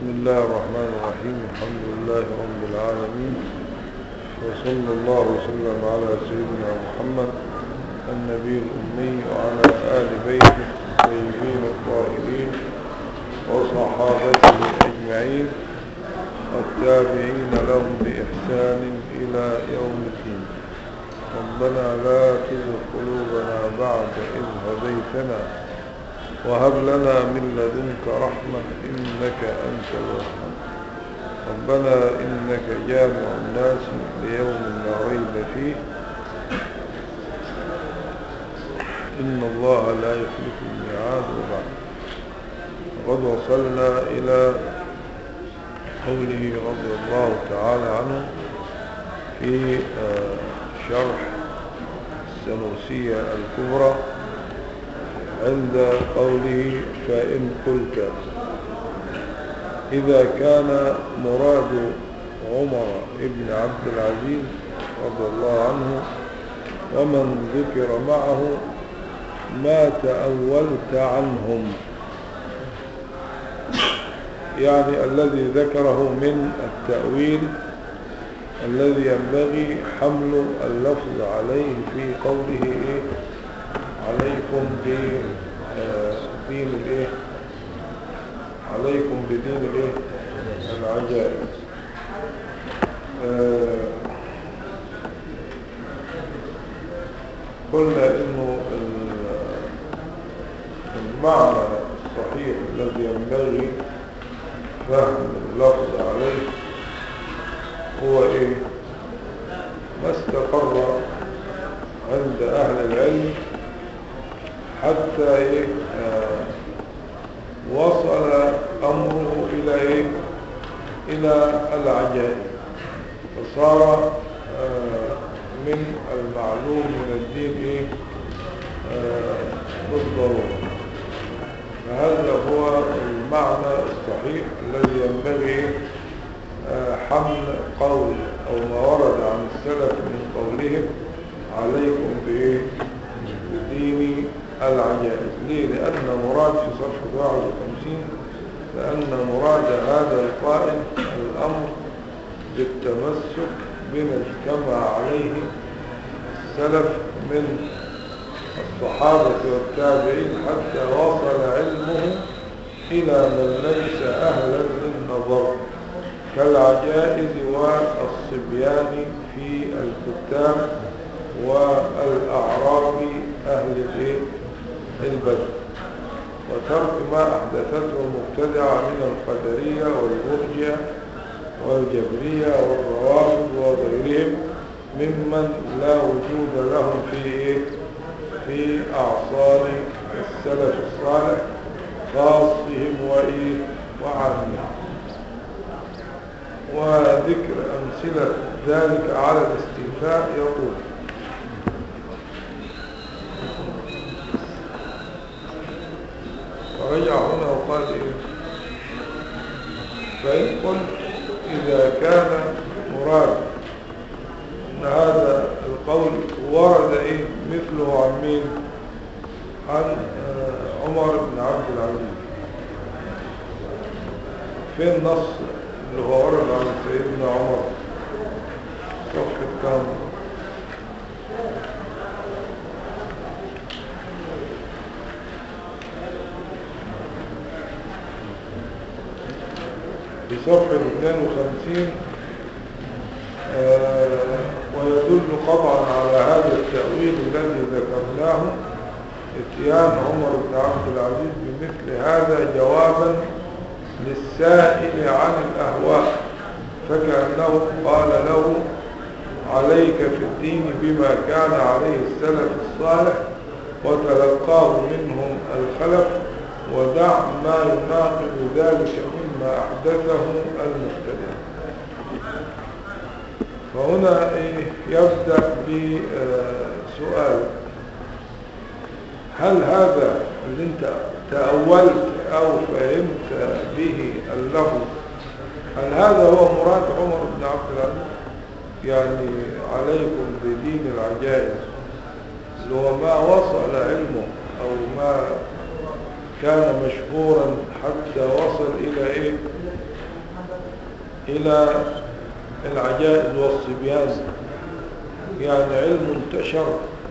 بسم الله الرحمن الرحيم الحمد لله رب العالمين وصلى الله وسلم على سيدنا محمد النبي الأمي وعلى آل بيته الطيبين الطاهرين وصحابته أجمعين والتابعين لهم بإحسان إلى يوم الدين ربنا لا تزغ قلوبنا بعد إذ هديتنا وهب لنا من لدنك رحمة إنك أنت الوهاب ربنا إنك جامع الناس ليوم لا ريب فيه إن الله لا يخلف الميعاد وبعد وقد وصلنا إلى قوله رضي الله تعالى عنه في شرح السنوسية الكبرى عند قوله فإن قلت إذا كان مراد عمر ابن عبد العزيز رضي الله عنه ومن ذكر معه ما تأولت عنهم يعني الذي ذكره من التأويل الذي ينبغي حمل اللفظ عليه في قوله إيه عليكم بدين الايه عليكم بدين الايه العجائب آه قلنا انه المعنى الصحيح الذي ينبغي فهم اللفظ عليه هو ايه ما استقر عند اهل العلم حتى إيه آه وصل أمره إلى إيه إلى العجائب فصار آه من المعلوم من الدين إيه آه بالضرورة فهذا هو المعنى الصحيح الذي ينبغي حمل قول أو ما ورد عن السلف من قولهم عليكم بإيه بدين العجائز ليه لأن مراد في صفحة 51 لأن مراد هذا القائل الأمر بالتمسك بما اجتمع عليه السلف من الصحابة والتابعين حتى وصل علمه إلى من ليس أهلا للنظر كالعجائز والصبيان في الكتاب والأعراب أهل البدء وترك ما أحدثته المبتدعة من القدرية والمرجع والجبرية والروافض وغيرهم ممن لا وجود لهم في في أعصار السلف الصالح خاصهم وإيه وعامهم وذكر أمثلة ذلك على الاستيفاء يقول فرجع هنا وقال إيه فإن قلت إذا كان مراد أن هذا القول ورد إيه مثله عن مين عن عمر بن عبد العزيز في النص اللي هو ورد عن سيدنا عمر صفحة كام في صفحة 52 آه ويدل قطعا على هذا التأويل الذي ذكرناه اتيان عمر بن عبد العزيز بمثل هذا جوابا للسائل عن الأهواء فكأنه قال له عليك في الدين بما كان عليه السلف الصالح وتلقاه منهم الخلف ودع ما يناقض ذلك مما أحدثه المبتدع فهنا يبدأ بسؤال هل هذا اللي انت تأولت أو فهمت به اللفظ هل هذا هو مراد عمر بن عبد العزيز يعني عليكم بدين العجائز اللي هو ما وصل علمه أو ما كان مشهورا حتى وصل إلى إيه إلى العجائز والصبيان يعني علم انتشر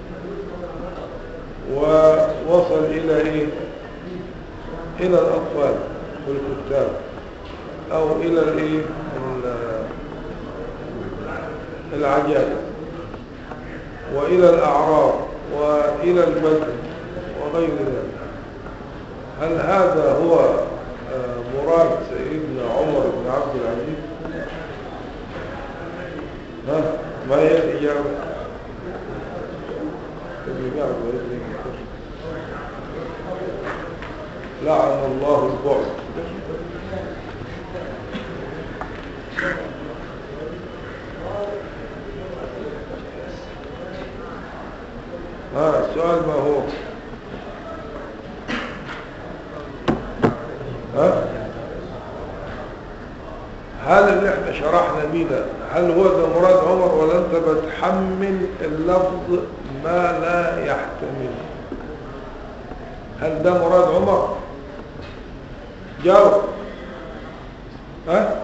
ووصل إلى إيه إلى الأطفال والكتاب أو إلى الإيه ال- العجائز وإلى الأعراب وإلى البدن وغير ذلك هل هذا هو آه، مراد سيدنا عمر بن عبد العزيز ها ما هي الإجابة اللي قاعد ويدري لعن الله البعد ها السؤال ما هو ها هل اللي احنا شرحنا بيه ده هل هو ده مراد عمر ولا انت بتحمل اللفظ ما لا يحتمل هل ده مراد عمر جاوب ها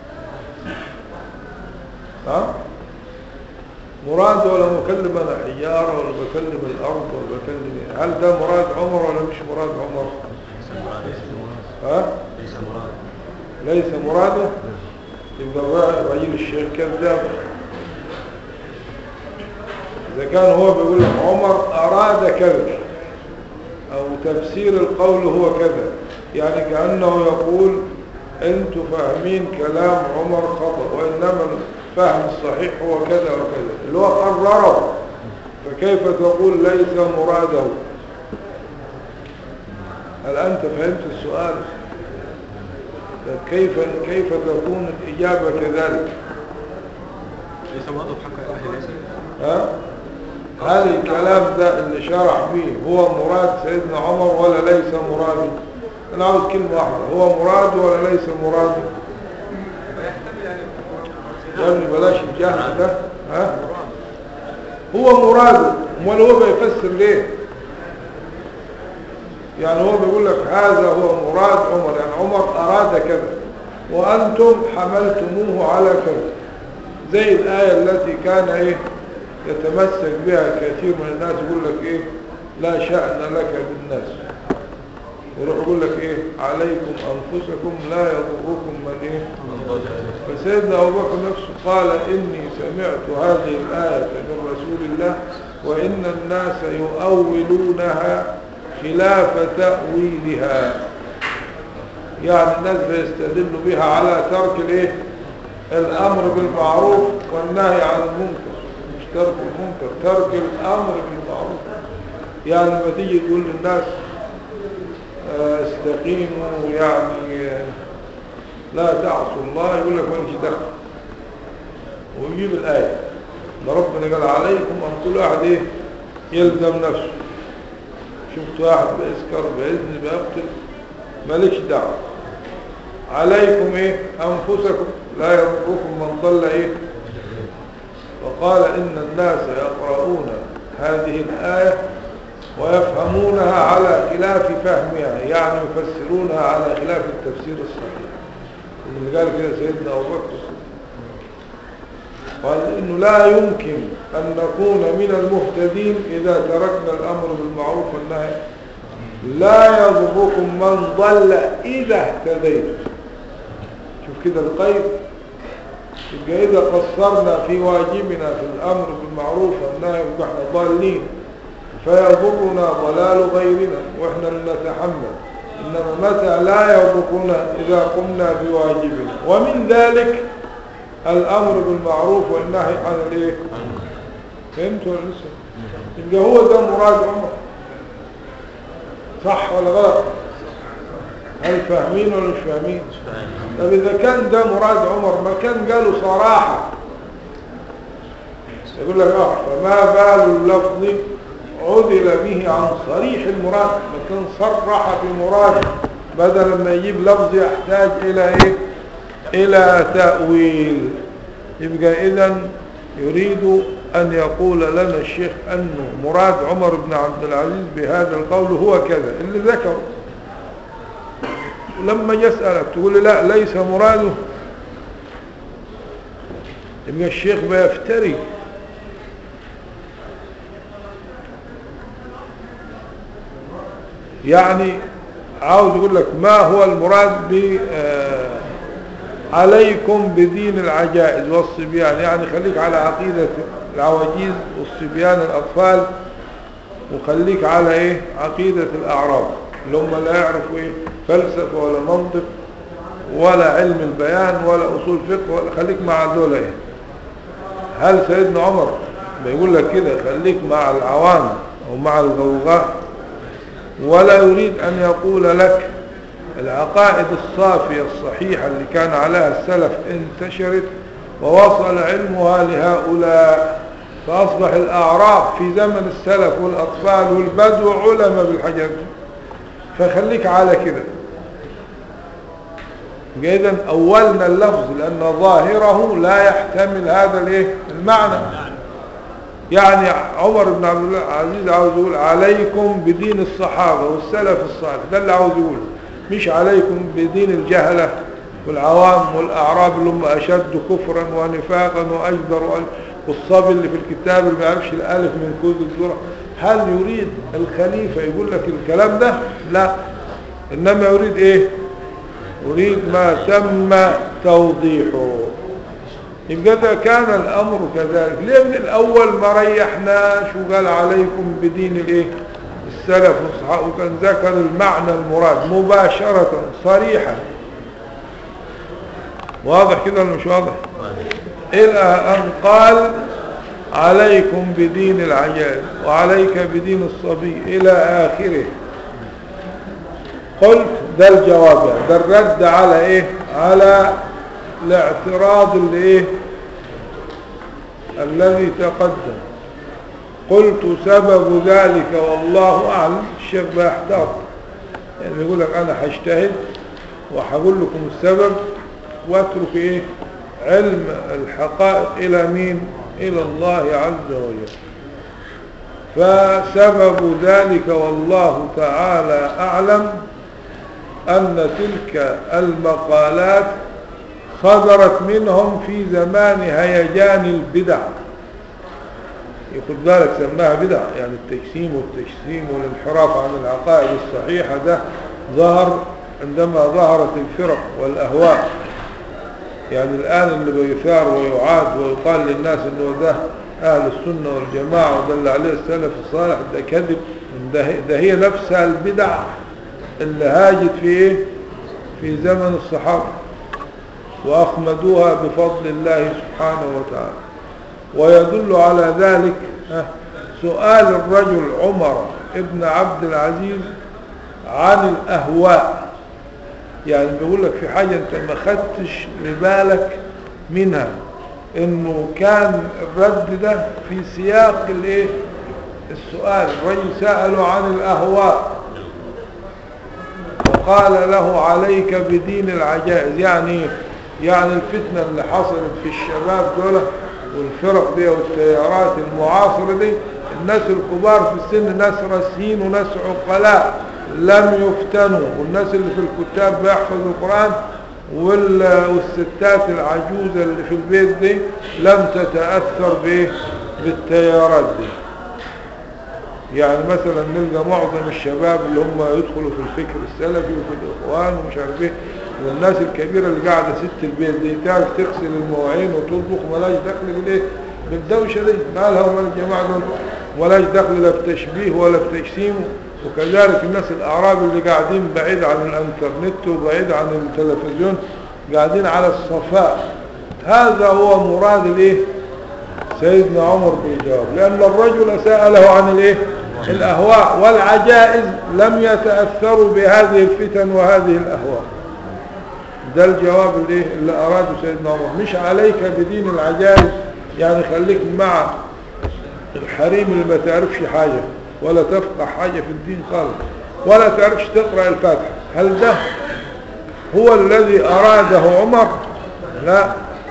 ها مراد ولا مكلم انا حجارة ولا بكلم الارض ولا بكلم إيه؟ هل ده مراد عمر ولا مش مراد عمر ها ليس مراد ليس مراده يبقى بقى رجل الشيخ كذاب إذا كان هو بيقول لك عمر أراد كذا أو تفسير القول هو كذا يعني كأنه يقول أنتم فاهمين كلام عمر خطأ وإنما الفهم الصحيح هو كذا وكذا اللي هو قرره فكيف تقول ليس مراده هل أنت فهمت السؤال كيف كيف تكون الإجابة كذلك ليس مراد بحق الله ليس ها هل الكلام ده اللي شرح به هو مراد سيدنا عمر ولا ليس مراد انا عاوز كلمة واحدة هو مراد ولا ليس مراد يا ابني بلاش الجهل ده ها هو مراده امال هو بيفسر ليه يعني هو بيقول لك هذا هو مراد عمر يعني عمر اراد كذا وانتم حملتموه على كذا زي الآية التي كان ايه يتمسك بها كثير من الناس يقول لك ايه لا شأن لك بالناس يروح يقول لك ايه عليكم انفسكم لا يضركم من ايه فسيدنا ابو بكر نفسه قال اني سمعت هذه الآية من رسول الله وان الناس يؤولونها خلاف تأويلها يعني الناس بيستدلوا بها على ترك الايه الامر بالمعروف والنهي عن المنكر مش ترك المنكر ترك الامر بالمعروف يعني لما تيجي تقول للناس آه، استقيموا يعني آه، لا تعصوا الله يقول لك مالكش دخل ويجيب الايه ده ربنا قال عليكم ان كل واحد ايه يلزم نفسه شفت واحد بيسكر بإذن بيقتل مالكش دعوه عليكم ايه انفسكم لا يضركم من ضل ايه وقال ان الناس يقرؤون هذه الآية ويفهمونها على خلاف فهمها يعني يفسرونها على خلاف التفسير الصحيح اللي قال كده سيدنا أبو بكر قال إنه لا يمكن أن نكون من المهتدين إذا تركنا الأمر بالمعروف والنهي لا يضركم من ضل إذا اهتديتم شوف كده القيد يبقى إذا قصرنا في واجبنا في الأمر بالمعروف والنهي يبقى احنا ضالين فيضرنا ضلال غيرنا واحنا اللي نتحمل إنما متى لا يضرنا إذا قمنا بواجبنا ومن ذلك الأمر بالمعروف والنهي عن الإيه فهمت ولا لسه يبقى هو ده مراد عمر صح ولا غلط هل فاهمين ولا مش فاهمين طب إذا كان ده مراد عمر ما كان قالوا صراحة يقول لك اه فما بال اللفظ عدل به عن صريح المراد ما كان صرح في مراد بدل ما يجيب لفظ يحتاج إلى إيه إلى تأويل يبقى إذا يريد أن يقول لنا الشيخ أنه مراد عمر بن عبد العزيز بهذا القول هو كذا اللي ذكره لما يسألك تقول لي لا ليس مراده يبقى الشيخ بيفتري يعني عاوز يقول لك ما هو المراد ب آه، عليكم بدين العجائز والصبيان يعني خليك على عقيدة العواجيز والصبيان الأطفال وخليك على ايه عقيدة الأعراب اللي هم لا يعرفوا ايه فلسفة ولا منطق ولا علم البيان ولا أصول فقه ولا خليك مع دول ايه هل سيدنا عمر بيقول لك كده خليك مع العوام أو مع الغوغاء ولا يريد أن يقول لك العقائد الصافية الصحيحة اللي كان عليها السلف انتشرت ووصل علمها لهؤلاء فأصبح الأعراب في زمن السلف والأطفال والبدو علماء بالحاجات دي فخليك على كده إذا أولنا اللفظ لأن ظاهره لا يحتمل هذا الايه المعنى يعني عمر بن عبد العزيز عاوز يقول عليكم بدين الصحابة والسلف الصالح ده اللي عاوز يقول مش عليكم بدين الجهلة والعوام والأعراب اللي هم أشد كفرا ونفاقا وأجدر والصبي اللي في الكتاب اللي ما يعرفش الألف من كود الذرة هل يريد الخليفة يقول لك الكلام ده لا إنما يريد إيه يريد ما تم توضيحه يبقى ده كان الأمر كذلك ليه من الأول ما ريحنا شو قال عليكم بدين الإيه السلف والصحابة وكان ذكر المعنى المراد مباشرة صريحا واضح كده ولا مش واضح إلى أن قال عليكم بدين العجائز وعليك بدين الصبي إلى آخره قلت ده الجواب يعني ده الرد على إيه على الاعتراض اللي إيه الذي تقدم قلت سبب ذلك والله أعلم الشيخ بيحتاط يعني يقول لك أنا هجتهد وهقول لكم السبب واترك إيه علم الحقائق إلى مين إلى الله عز وجل فسبب ذلك والله تعالى أعلم أن تلك المقالات صدرت منهم في زمان هيجان البدع ياخد بالك سماها بدع يعني التجسيم والتجسيم والانحراف عن العقائد الصحيحة ده ظهر عندما ظهرت الفرق والأهواء يعني الآن اللي بيثار ويعاد ويقال للناس انه ده أهل السنة والجماعة وده اللي عليه السلف الصالح ده كذب ده, ده هي نفسها البدع اللي هاجت في ايه في زمن الصحابة وأخمدوها بفضل الله سبحانه وتعالى ويدل على ذلك سؤال الرجل عمر ابن عبد العزيز عن الأهواء يعني بيقول لك في حاجة انت ما خدتش لبالك منها انه كان الرد ده في سياق الايه السؤال الرجل سأله عن الأهواء وقال له عليك بدين العجائز يعني يعني الفتنة اللي حصلت في الشباب دول والفرق دي والتيارات المعاصرة دي الناس الكبار في السن ناس راسين وناس عقلاء لم يفتنوا والناس اللي في الكتاب بيحفظوا القرآن والستات العجوزة اللي في البيت دي لم تتأثر به بالتيارات دي يعني مثلا نلقى معظم الشباب اللي هم يدخلوا في الفكر السلفي وفي الإخوان ومش عارف ايه والناس الكبيرة اللي قاعدة ست البيت دي تعرف تغسل المواعين وتطبخ ملاش دخل بالايه بالدوشة دي ما لها ولا الجماعة دول ولاش دخل لا بتشبيه ولا بتجسيم وكذلك الناس الأعراب اللي قاعدين بعيد عن الانترنت وبعيد عن التلفزيون قاعدين على الصفاء هذا هو مراد الايه سيدنا عمر بالجواب لأن الرجل سأله عن الايه الأهواء والعجائز لم يتأثروا بهذه الفتن وهذه الأهواء ده الجواب اللي, اللي أراده سيدنا عمر مش عليك بدين العجائز يعني خليك مع الحريم اللي ما تعرفش حاجة ولا تفقه حاجة في الدين خالص ولا تعرفش تقرأ الفاتحة هل ده هو الذي أراده عمر لا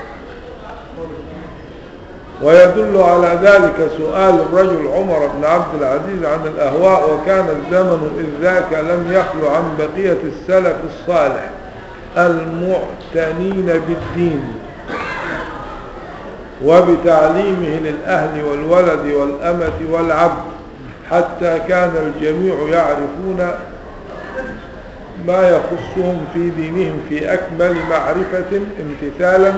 ويدل على ذلك سؤال الرجل عمر بن عبد العزيز عن الأهواء وكان الزمن إذ ذاك لم يخلو عن بقية السلف الصالح المعتنين بالدين وبتعليمه للأهل والولد والأمة والعبد حتى كان الجميع يعرفون ما يخصهم في دينهم في أكمل معرفة امتثالا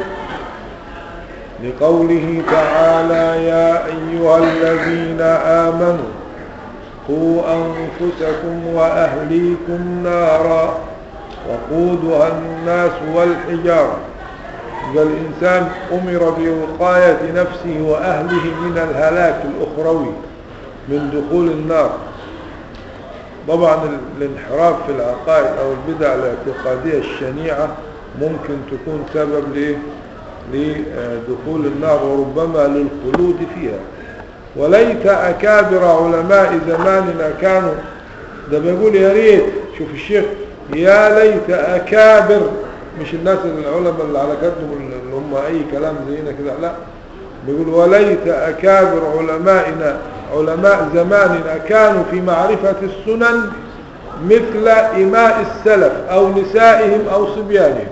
لقوله تعالى يا أيها الذين آمنوا قوا أنفسكم وأهليكم نارا وقودها الناس والحجارة إذا الإنسان أمر بوقاية نفسه وأهله من الهلاك الأخروي من دخول النار طبعا الانحراف في العقائد أو البدع الاعتقادية الشنيعة ممكن تكون سبب لإيه؟ لدخول النار وربما للخلود فيها وليت أكابر علماء زماننا كانوا ده بيقول يا ريت شوف الشيخ يا ليت أكابر مش الناس العلماء اللي على قدهم اللي هم أي كلام زينا كده لا بيقول وليت أكابر علمائنا علماء زماننا كانوا في معرفة السنن مثل إماء السلف أو نسائهم أو صبيانهم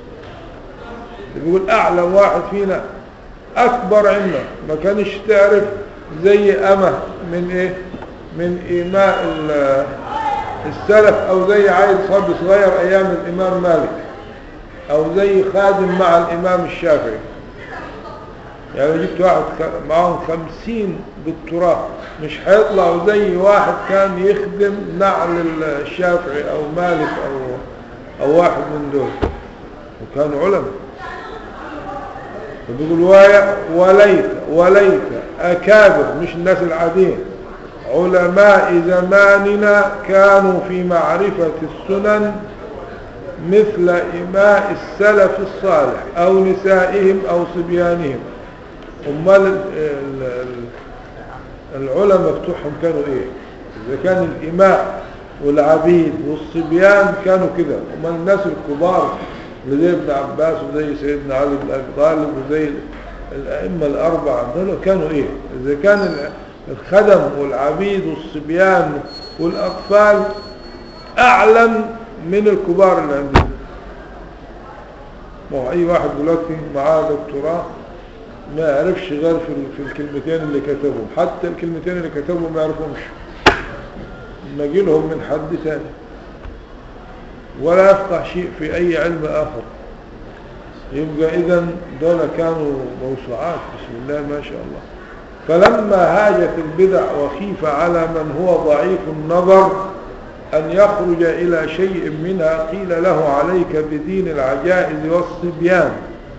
بيقول أعلم واحد فينا أكبر عنا ما كانش تعرف زي أمه من إيه من إماء السلف أو زي عيل صب صغير أيام الإمام مالك أو زي خادم مع الإمام الشافعي يعني جبت واحد معهم خمسين دكتوراه مش هيطلعوا زي واحد كان يخدم نعل الشافعي أو مالك أو, أو واحد من دول وكانوا علماء فبيقول وليت وليت أكابر مش الناس العاديين علماء زماننا كانوا في معرفة السنن مثل إماء السلف الصالح أو نسائهم أو صبيانهم أمال العلماء بتوعهم كانوا إيه إذا كان الإماء والعبيد والصبيان كانوا كده أمال الناس الكبار اللي زي ابن عباس وزي سيدنا علي بن أبي طالب وزي الأئمة الأربعة دول كانوا إيه إذا كان الخدم والعبيد والصبيان والأطفال أعلم من الكبار اللي عندنا ما هو أي واحد دلوقتي معاه دكتوراه ما يعرفش غير في في الكلمتين اللي كتبهم حتى الكلمتين اللي كتبهم ما يعرفهمش نجي لهم من حد ثاني ولا يفقه شيء في أي علم آخر يبقى إذا دول كانوا موسوعات بسم الله ما شاء الله فلما هاجت البدع وخيف على من هو ضعيف النظر أن يخرج إلى شيء منها قيل له عليك بدين العجائز والصبيان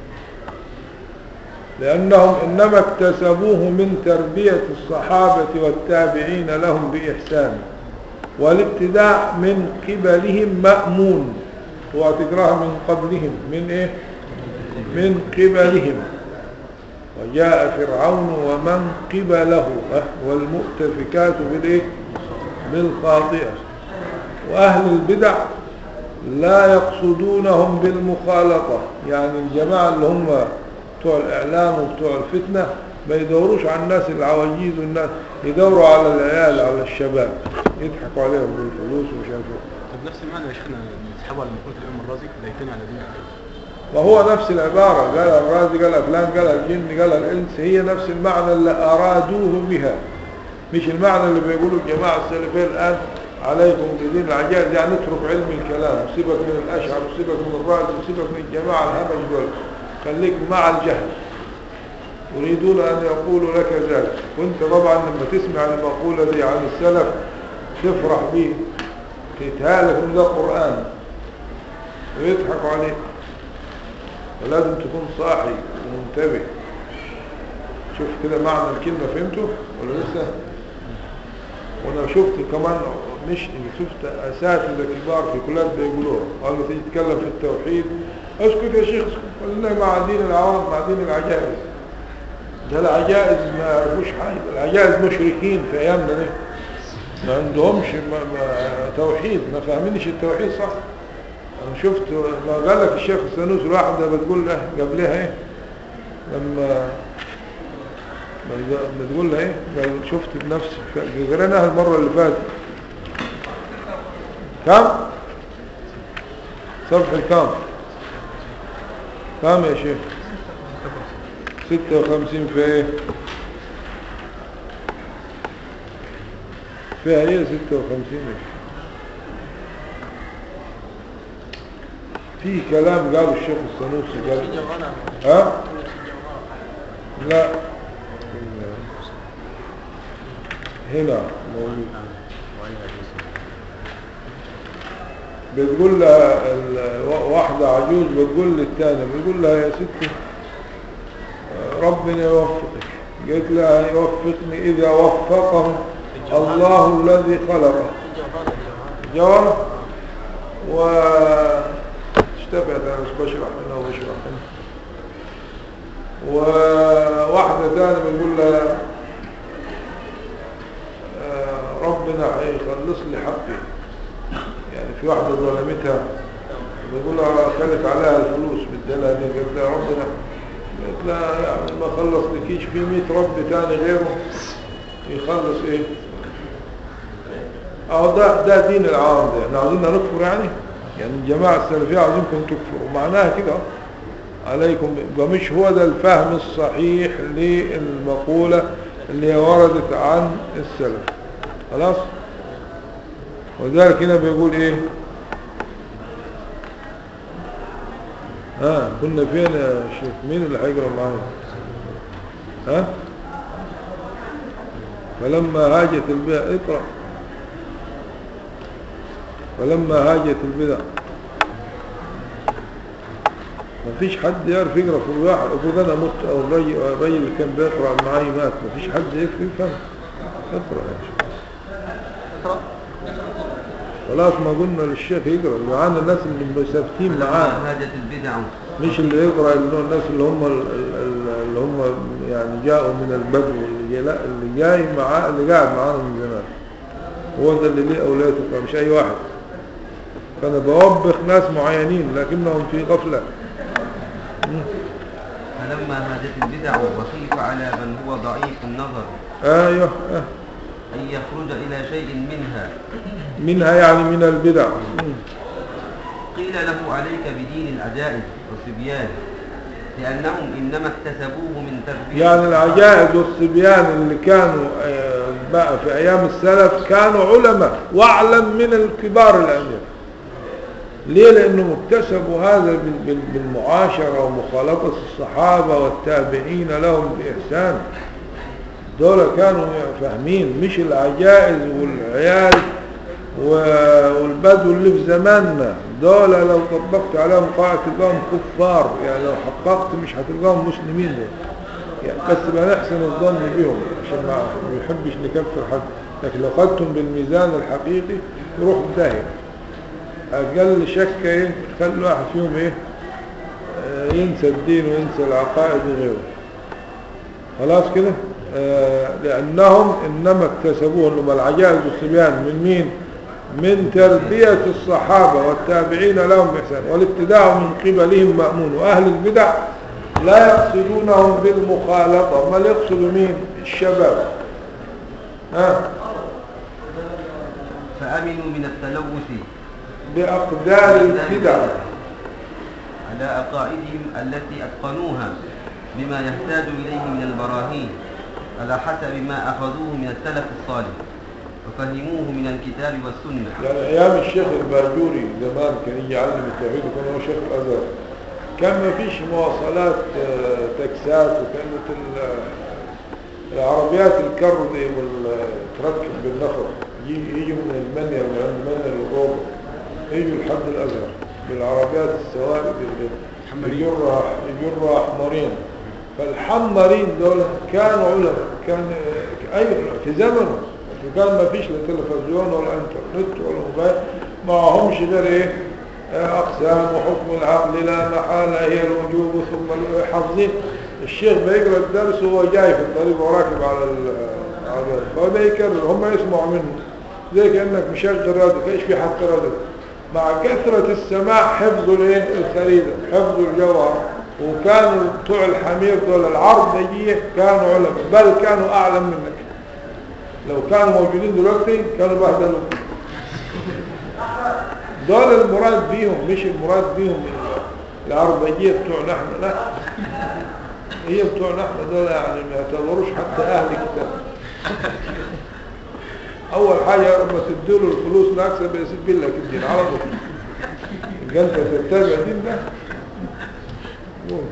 لأنهم إنما اكتسبوه من تربية الصحابة والتابعين لهم بإحسان والابتداع من قبلهم مأمون وتقراها من قبلهم من إيه من قبلهم وجاء فرعون ومن قبله والمؤتفكات بالإيه بالخاطئة وأهل البدع لا يقصدونهم بالمخالطة يعني الجماعة اللي هم بتوع الإعلام وبتوع الفتنة ما يدوروش على الناس العواجيز والناس يدوروا على العيال على الشباب يضحكوا عليهم بالفلوس ومش عارف طب نفس المعنى يا شيخنا نسحبه على مقولة الإمام الرازي ليتني على دين وهو نفس العبارة قالها الرازي قالها فلان قالها الجن قالها الإنس هي نفس المعنى اللي أرادوه بها مش المعنى اللي بيقولوا الجماعة السلفية الآن عليكم بدين العجائز يعني اترك علم الكلام وسيبك من الأشعر وسيبك من الرازي وسيبك من الجماعة الهمج دول خليك مع الجهل يريدون أن يقولوا لك ذلك وانت طبعا لما تسمع المقولة دي عن السلف تفرح به تتهالك من ده قرآن ويضحكوا عليك ولازم تكون صاحي ومنتبه شوف كده معنى الكلمة فهمته ولا لسه وانا شفت كمان مش شفت اساتذه كبار في كليات بيقولوها قالوا تيجي تتكلم في التوحيد اسكت يا شيخ اسكت قلنا مع دين العوام مع دين العجائز ده العجائز ما يعرفوش حاجه العجائز مشركين في ايامنا دي ما عندهمش ما ما توحيد ما فاهمينش التوحيد صح انا شفت ما قال لك الشيخ السنوس الواحده بتقول له قبلها ايه لما بتقول لها ايه قال شفت بنفسي قريناها المره اللي فاتت كم صفحه كم كم يا شيخ ستة وخمسين في ايه فيها ايه ستة وخمسين في كلام قاله الشيخ السنوسي قال ها لا هنا موجود بتقول لها ال- واحدة عجوز بتقول للتانية بتقول لها يا ستي ربنا يوفقك قلت لها يوفقني إذا وفقه الله الذي خلقه جواب و اشتبهت انا مش بشرح منها وبشرح منها وواحدة تانية بتقول لها آه، ربنا هيخلص لي حقي يعني في واحدة ظلمتها بيقول لها خلت عليها الفلوس بالدلها دي قلت لها ربنا قلت لها يعني ما خلص لكيش في 100 رب تاني غيره يخلص ايه اه ده ده دين العالم ده احنا عاوزين نكفر يعني يعني الجماعة السلفية عاوزينكم تكفروا معناها كده عليكم ومش هو ده الفهم الصحيح للمقولة اللي هي وردت عن السلف خلاص وذلك هنا بيقول ايه ها كنا فين يا شيخ مين اللي هيقرا معانا ها فلما هاجت البدع اقرا فلما هاجت البدع ما فيش حد يعرف يقرا في الواحد اقول انا مت او الرجل أو الرجل اللي كان بيقرا معي مات ما فيش حد يفهم اقرا يا شيخ خلاص ما قلنا للشيخ يقرا اللي معانا الناس اللي مسافتين معاه فلما هاجت البدع مش اللي يقرا اللي هو الناس اللي هم ال- ال- اللي هم يعني جاءوا من البدو اللي جاي لا اللي جاي معاه اللي قاعد معانا من زمان هو ده اللي ليه اولاد تقرا مش اي واحد فانا بوبخ ناس معينين لكنهم في غفله مم. فلما هاجت البدع وخيف على من هو ضعيف النظر ايوه آه. أن يخرج إلى شيء منها منها يعني من البدع مم. قيل له عليك بدين العجائز والصبيان لأنهم إنما اكتسبوه من تربية يعني العجائز والصبيان اللي كانوا آه، بقى في ايام السلف كانوا علماء واعلم من الكبار الامير ليه لانهم اكتسبوا هذا بال- بال- بالمعاشرة ومخالطة الصحابة والتابعين لهم بإحسان دول كانوا فاهمين مش العجائز والعيال و- والبدو اللي في زماننا دول لو طبقت عليهم قاعدة تلقاهم كفار يعني لو حققت مش هتلقاهم مسلمين دول يعني بس بقى نحسن الظن بهم عشان ما ما يحبش نكفر حد لكن لو خدتم بالميزان الحقيقي يروح داهية أقل شك إيه تخلي واحد فيهم إيه آه، ينسى الدين وينسى العقائد وغيره خلاص كده آه لأنهم إنما اكتسبوه إنهم العجائز والصبيان من مين من تربية الصحابة والتابعين لهم بإحسان والابتداء من قبلهم مأمون وأهل البدع لا يقصدونهم بالمخالطة بل يقصد مين الشباب ها فأمنوا من التلوث بأقدار البدع على عقائدهم التي أتقنوها بما يحتاج إليه من البراهين على حسب ما أخذوه من السلف الصالح وفهموه من الكتاب والسنة يعني ايام الشيخ الباجوري زمان كان يجي يعلم التوحيد وكان هو شيخ الازهر كان ما فيش مواصلات آه، تاكسات وكانت ال- العربيات الكر دي والتركب بالنفر يجي- يجوا من المنيا من عند منيا للروضه يجوا لحد الازهر بالعربيات السوارد اللي يجرها يجرها حمارين فالحمارين دول كانوا علماء كان اي في زمنه وكان ما فيش لا تلفزيون ولا انترنت ولا موبايل معهمش غير ايه آه، اقسام وحكم العقل لا محاله هي الوجوب ثم ال- حافظين الشيخ بيقرا الدرس وهو جاي في الطريق وراكب على ال- على فهو ده يكرر هم يسمعوا منه زي كانك مشغل راديو فايش في حتى راديو مع كثرة السماع حفظوا الايه الخريدة حفظوا الجوهر وكانوا بتوع الحمير دول العرضية كانوا علماء بل كانوا أعلم منك لو كانوا موجودين دلوقتي كانوا بهدلوا دول المراد بيهم مش المراد بيهم العرضية بتوع نحن لا هي بتوعنا احنا دول يعني ما يعتبروش حتى اهل كتاب اول حاجه لما تديله الفلوس الاكثر بيسيب لك الدين على طول يبقى انت تتبع دين ده ممكن.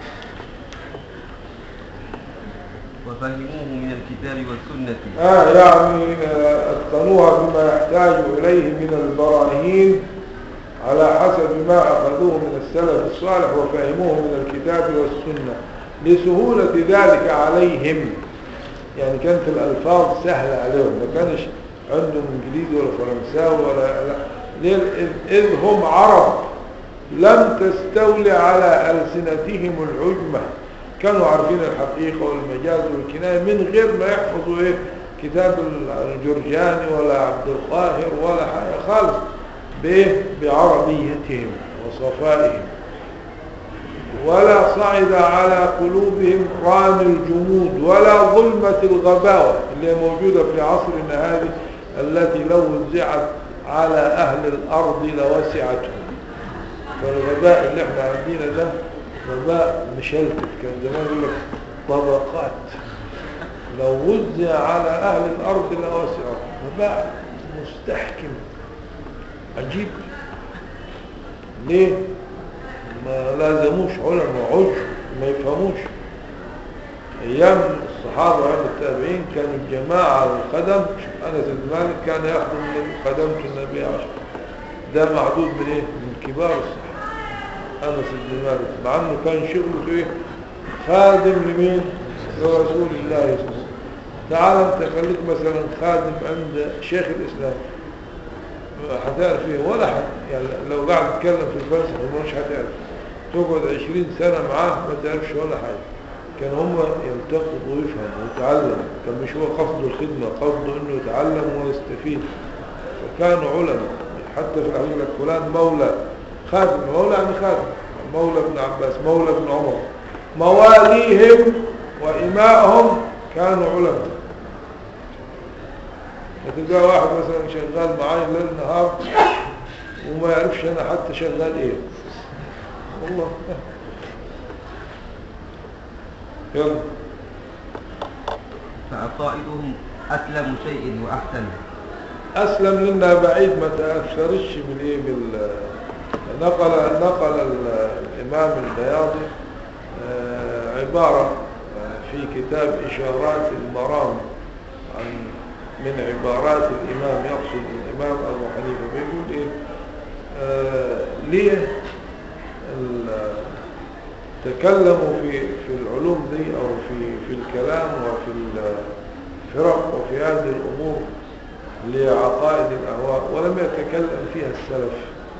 وفهموه من الكتاب والسنة آه يعني آه، أتقنوها بما يحتاج إليه من البراهين على حسب ما أخذوه من السلف الصالح وفهموه من الكتاب والسنة لسهولة ذلك عليهم يعني كانت الألفاظ سهلة عليهم ما كانش عندهم إنجليزي ولا فرنساوي ولا لا ليه؟ إذ- إذ هم عرب لم تستولي على ألسنتهم العجمة كانوا عارفين الحقيقة والمجاز والكناية من غير ما يحفظوا إيه كتاب الجرجاني ولا عبد القاهر ولا حاجة خالص بإيه بعربيتهم وصفائهم ولا صعد على قلوبهم ران الجمود ولا ظلمة الغباوة اللي موجودة في عصرنا هذه التي لو وزعت على أهل الأرض لوسعتهم فالغباء اللي احنا عندنا ده غباء مشلتت كان زمان يقول لك طبقات لو وزع على أهل الأرض لوسعهم غباء مستحكم عجيب ليه؟ ما لازموش علماء عجب ما يفهموش ايام الصحابه وعند التابعين كانوا الجماعه على القدم شوف انس بن مالك كان ياخذ من قدمه النبي عشر ده معدود من ايه من كبار الصحابه انس بن مالك مع انه كان شغله ايه خادم لمين لرسول الله صلى الله عليه وسلم تعال انت خليك مثلا خادم عند شيخ الاسلام هتعرف ايه ولا حد يعني لو قاعد تتكلم في الفلسفه مش هتعرف تقعد عشرين سنة معاه ما تعرفش ولا حاجة كان هم يلتقطوا ويفهم ويتعلم كان مش هو قصده الخدمة قصده انه يتعلم ويستفيد فكانوا علماء حتى في الحقيقة لك فلان مولى خادم مولى يعني خادم مولى ابن عباس مولى ابن عمر مواليهم وإمائهم كانوا علماء فتلقى واحد مثلا شغال معاي ليل نهار وما يعرفش انا حتى شغال ايه والله يلا فعقائدهم أسلم شيء وأحسن اسلم لنا بعيد ما تاثرش بالايه بال نقل نقل ال- الامام البياضي آه، عباره آه، في كتاب اشارات المرام عن من عبارات الامام يقصد الامام ابو حنيفه بيقول ايه آه، ليه ال- تكلموا في في العلوم دي او في في الكلام وفي الفرق وفي هذه الامور لعقائد الاهواء ولم يتكلم فيها السلف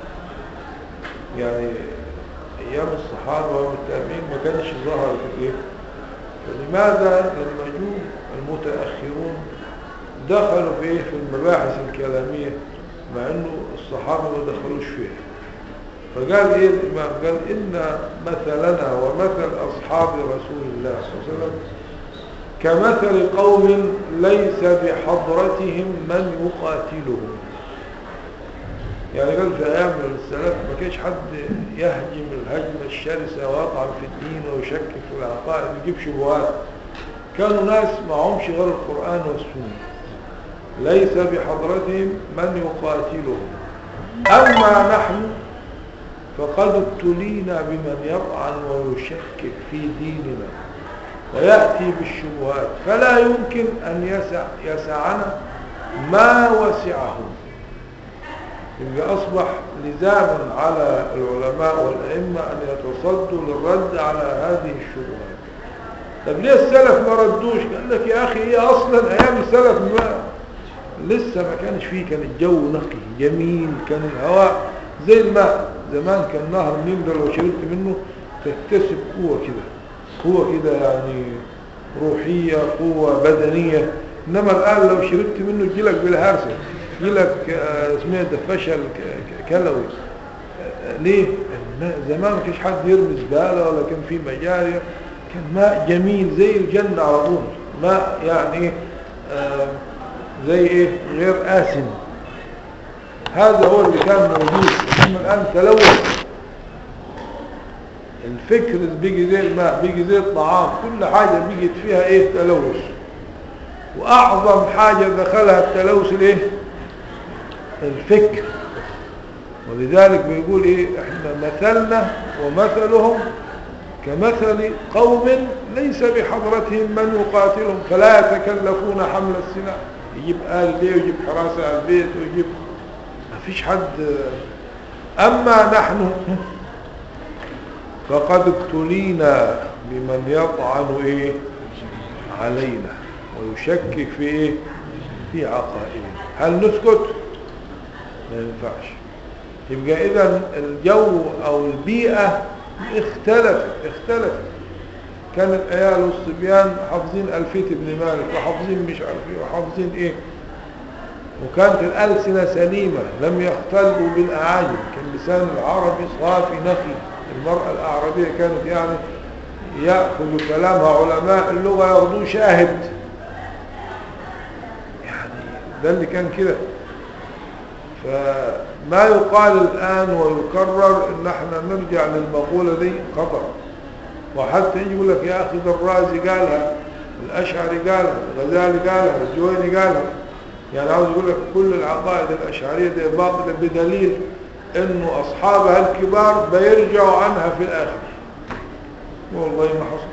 يعني ايام الصحابه والتابعين ما كانش ظهر في ايه فلماذا لما جو المتاخرون دخلوا في ايه في المباحث الكلاميه مع انه الصحابه ما دخلوش فيها فقال ايه الامام قال ان مثلنا ومثل اصحاب رسول الله صلى الله عليه وسلم كمثل قوم ليس بحضرتهم من يقاتلهم يعني قال في ايام السلف ما كانش حد يهجم الهجمه الشرسه ويطعن في الدين ويشكك في العقائد ويجيب شبهات كانوا ناس معهمش غير القران والسنه ليس بحضرتهم من يقاتلهم اما نحن فقد ابتلينا بمن يطعن ويشكك في ديننا ويأتي بالشبهات فلا يمكن أن يسع يسعنا ما وسعهم يبقى أصبح لزاما على العلماء والأئمة أن يتصدوا للرد على هذه الشبهات طب ليه السلف ما ردوش قال لك يا أخي هي أصلا أيام السلف ما لسه ما كانش فيه كان الجو نقي جميل كان الهواء زي الماء زمان كان نهر النيل ده لو شربت منه تكتسب قوة كده قوة كده يعني روحية قوة بدنية إنما الآن لو شربت منه يجيلك بالهرسة يجيلك آه، اسمه ده فشل ك- ك- كلوي آه، ليه؟ الم- زمان ما كانش حد يرمي زبالة ولا كان في مجاري كان ماء جميل زي الجنة على طول ماء يعني إيه آه، زي ايه غير آسن هذا هو اللي كان موجود اما الآن تلوث الفكر بيجي زي الماء بيجي زي الطعام كل حاجة بيجي فيها ايه تلوث واعظم حاجة دخلها التلوث الايه الفكر ولذلك بيقول ايه احنا مثلنا ومثلهم كمثل قوم ليس بحضرتهم من يقاتلهم فلا يتكلفون حمل السلاح يجيب آل ليه ويجيب حراسة على البيت ويجيب ما فيش حد أما نحن فقد ابتلينا بمن يطعن إيه علينا ويشكك في إيه في عقائدنا هل نسكت ما ينفعش يبقى إذا الجو أو البيئة اختلفت اختلفت كان العيال والصبيان حافظين ألفية ابن مالك وحافظين مش عارف ايه وحافظين ايه وكانت الألسنة سليمة لم يختلوا بالأعاجم كان لسان العربي صافي نقي المرأة الأعربية كانت يعني يأخذ كلامها علماء اللغة ياخذوه شاهد يعني ده اللي كان كده فما يقال الآن ويكرر ان احنا نرجع للمقولة دي خطأ وحتى يجي يقول لك يا أخي ده الرازي قالها الأشعري قالها الغزالي قالها الجويني قالها يعني عاوز يقول لك كل العقائد الأشعرية دي باطلة بدليل انه أصحابها الكبار بيرجعوا عنها في الآخر والله ما حصل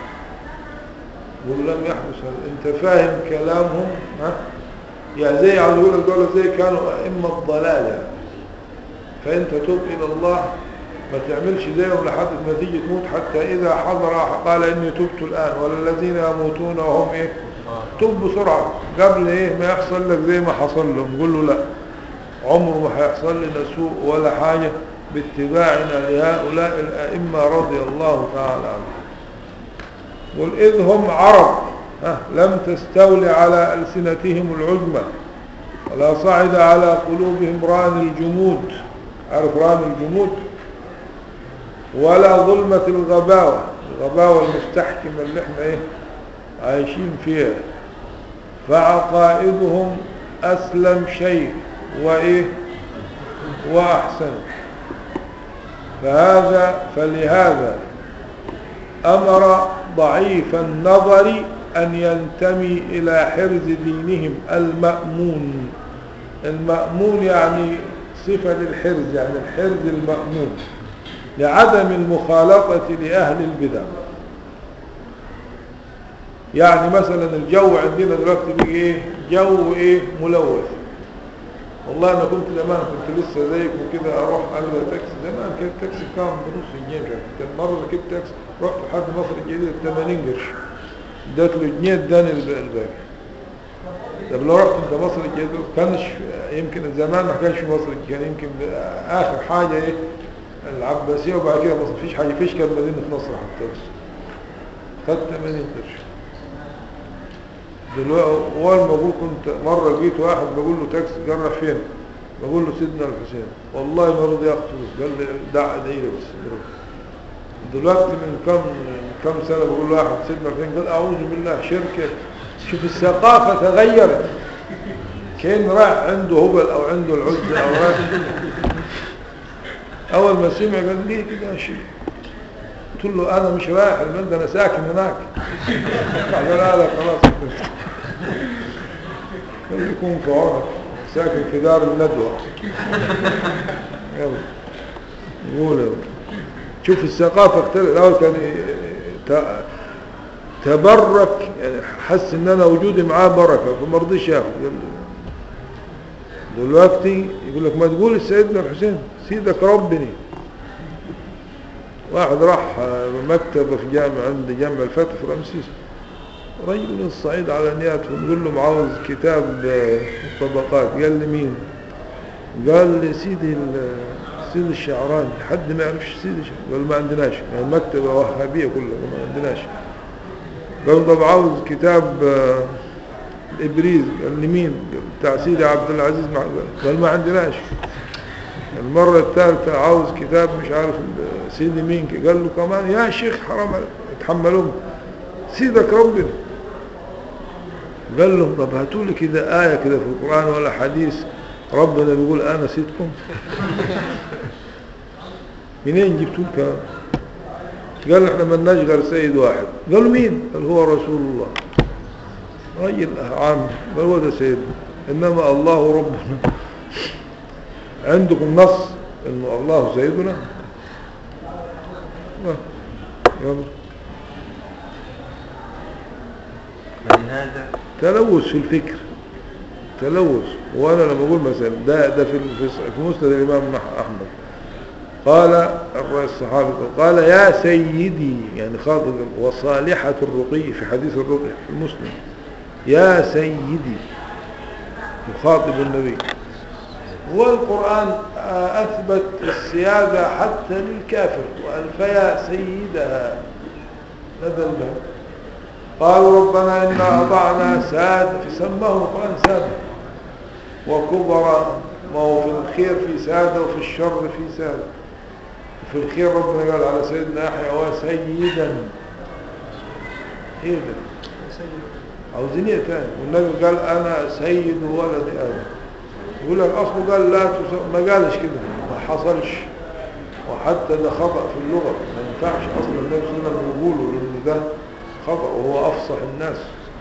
ولم يحدث هذا انت فاهم كلامهم ها يعني زي عاوز يقول لك دول زي كانوا أئمة الضلالة فأنت تب إلى الله ما تعملش زيهم لحد ما تيجي تموت حتى إذا حضر قال إني تبت الآن ولا الذين يموتون وهم إيه تب بسرعة قبل إيه ما يحصل لك زي ما حصل لهم قول له لا عمره ما هيحصل لنا سوء ولا حاجة باتباعنا لهؤلاء الأئمة رضي الله تعالى عنهم قل إذ هم عرب ها لم تستولي على ألسنتهم العزمة ولا صعد على قلوبهم ران الجمود عارف ران الجمود ولا ظلمة الغباوة الغباوة المستحكمة اللي احنا ايه عايشين فيها فعقائدهم أسلم شيء وإيه وأحسن فهذا فلهذا أمر ضعيف النظر أن ينتمي إلى حرز دينهم المأمون المأمون يعني صفة للحرز يعني الحرز المأمون لعدم المخالطة لأهل البدع يعني مثلا الجو عندنا دلوقتي بيجي ايه جو ايه ملوث والله انا كنت زمان كنت لسه زيك وكده اروح اركب تاكسي زمان كان التاكسي كان بنص جنيه مش عارف كان مره ركبت تاكسي رحت لحد مصر الجديده ب 80 قرش اديت له جنيه اداني الباقي طب لو رحت انت مصر الجديده كانش يمكن زمان ما كانش مصر كان يمكن اخر حاجه ايه العباسيه وبعد كده مصر فيش حاجه فيش كان مدينه نصر حتى بس خدت 80 قرش دلوقتي اول ما بقول كنت مره لقيت واحد بقول له تاكسي جرى فين بقول له سيدنا الحسين والله ما رضي ياخد فلوس قال لي دع ادعي لي بس دلوقتي من كم من كم سنه بقول له واحد سيدنا الحسين قال اعوذ بالله شركه شوف الثقافه تغيرت كان رايح عنده هبل او عنده العزة او رايح اول ما سمع قال ليه كده يا شيخ قلت له انا مش رايح المد انا ساكن هناك قال لا لا خلاص قال يكون في عونك ساكن في دار الندوة يلا يقول يلا شوف الثقافة اختلف الاول كان تبرك يعني حس ان انا وجودي معاه بركة فما رضيش ياخد دلوقتي يقول لك ما تقول سيدنا الحسين سيدك ربني واحد راح مكتبه في جامع عند جامع الفتح في رمسيس رجل من الصعيد على نياتهم يقول له عاوز كتاب الطبقات قال لي مين قال لي سيدي سيدي الشعراني حد ما يعرفش سيدي الشعراني قال ما عندناش يعني مكتبة وهابية كلها ما عندناش قال طب عاوز كتاب الإبريز قال لي مين بتاع سيدي عبد العزيز قال ما عندناش المرة الثالثة عاوز كتاب مش عارف سيدي مين قال له كمان يا شيخ حرام اتحملوه سيدك ربنا قال لهم طب هاتوا لي كده آية كده في القرآن ولا حديث ربنا بيقول أنا سيدكم منين جبتوا الكلام قال احنا ملناش غير سيد واحد قالوا مين قال هو رسول الله راجل عام قال هو ده سيدنا انما الله ربنا عندكم نص انه الله سيدنا لا. يلا فلهذا تلوث في الفكر تلوث وانا لما اقول مثلا ده ده في في في مسند الامام أح- احمد قال الرأي الصحابي قال يا سيدي يعني خاطب وصالحة الرقي في حديث الرقي في مسلم يا سيدي يخاطب النبي والقرآن آه، أثبت السيادة حتى للكافر وألف يا سيدها نزل به قالوا ربنا إنا أطعنا ساد فسماه القرآن سادة وكبر ما هو في الخير في سادة وفي الشر في سادة في الخير ربنا قال على سيدنا يحيى وسيدا ايه ده عاوزين ايه تاني والنبي قال انا سيد ولد ادم يقول لك اصله قال لا تس... ما قالش كده ما حصلش وحتى ده خطأ في اللغة ما ينفعش اصلا النبي صلى الله عليه وسلم يقوله لان ده خطأ وهو افصح الناس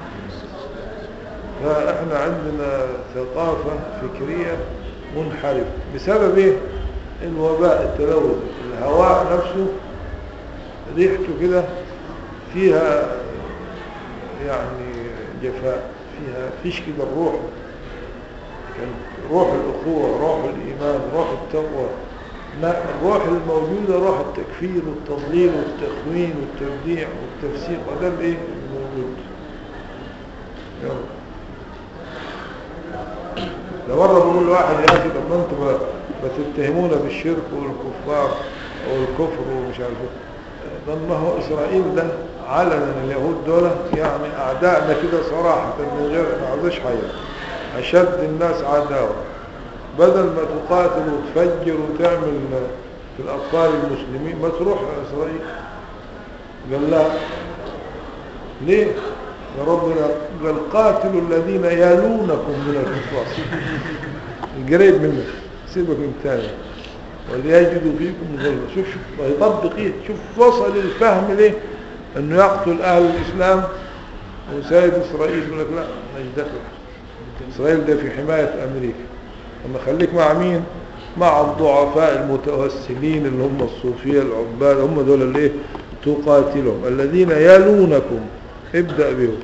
فاحنا عندنا ثقافة فكرية منحرفة بسبب ايه الوباء التلوث الهواء نفسه ريحته كده فيها يعني جفاء فيها فيش كده الروح كان روح الأخوة روح الإيمان روح التقوى لا الروح الموجودة روح التكفير والتضليل والتخوين والتبديع والتفسيق وده الايه الموجود يلا ده مرة بقول لواحد يا أخي طب ما انتوا ب- بتتهمونا بالشرك والكفار والكفر ومش عارف ايه طب ما هو إسرائيل ده علنا اليهود دول يعني أعدائنا كده صراحة من غير ما عاوزش حاجة أشد الناس عداوة بدل ما تقاتل وتفجر وتعمل في الأطفال المسلمين ما تروح إسرائيل قال لا ليه يا ربنا قال قاتلوا الذين يلونكم من الكفار القريب منك سيبك من الثاني وليجدوا فيكم غلظة شوف شوف يطبق ايه شوف وصل الفهم ليه انه يقتل اهل الاسلام وسيد اسرائيل يقول لك لا مش داخل اسرائيل ده في حماية امريكا اما خليك مع مين مع الضعفاء المتوسلين اللي هم الصوفية العباد هم دول اللي ايه تقاتلهم الذين يلونكم ابدأ بهم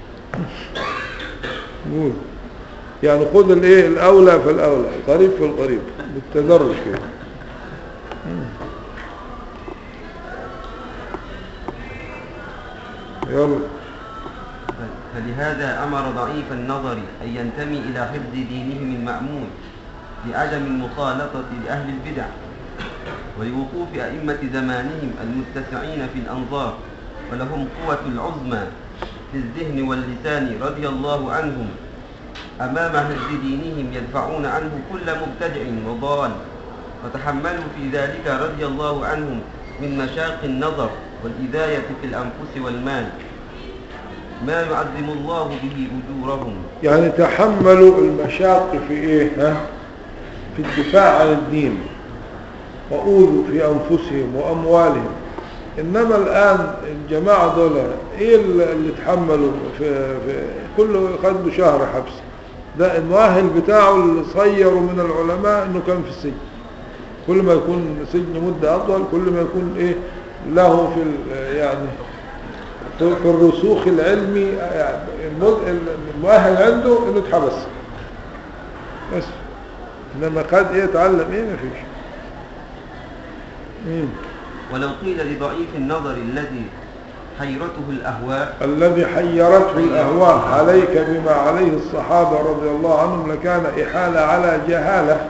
قول يعني خذ الايه الاولى فالاولى قريب فالقريب بالتدرج كده مم. يلا فلهذا أمر ضعيف النظر أن ينتمي إلى حفظ دينهم المأمون لعدم المخالطة لأهل البدع ولوقوف أئمة زمانهم المتسعين في الأنظار ولهم قوة العظمى في الذهن واللسان رضي الله عنهم أمام حفظ دينهم يدفعون عنه كل مبتدع وضال وتحملوا في ذلك رضي الله عنهم من مشاق النظر والإذاية في الأنفس والمال ما يعظم الله به أجورهم يعني تحملوا المشاق في ايه ها في الدفاع عن الدين وأوذوا في أنفسهم وأموالهم إنما الآن الجماعة دول إيه اللي اللي تحملوا في, في كله خدوا شهر حبس ده المؤهل بتاعه اللي صيروا من العلماء إنه كان في السجن كل ما يكون سجن مدة أطول كل ما يكون إيه له في ال- يعني في في الرسوخ العلمي يعني المد- المؤهل عنده إنه اتحبس بس إنما خد إيه اتعلم إيه ما فيش مم. ولو قيل لضعيف النظر الذي حيرته الأهواء الذي حيرته الأهواء عليك بما عليه الصحابة رضي الله عنهم لكان إحالة على جهالة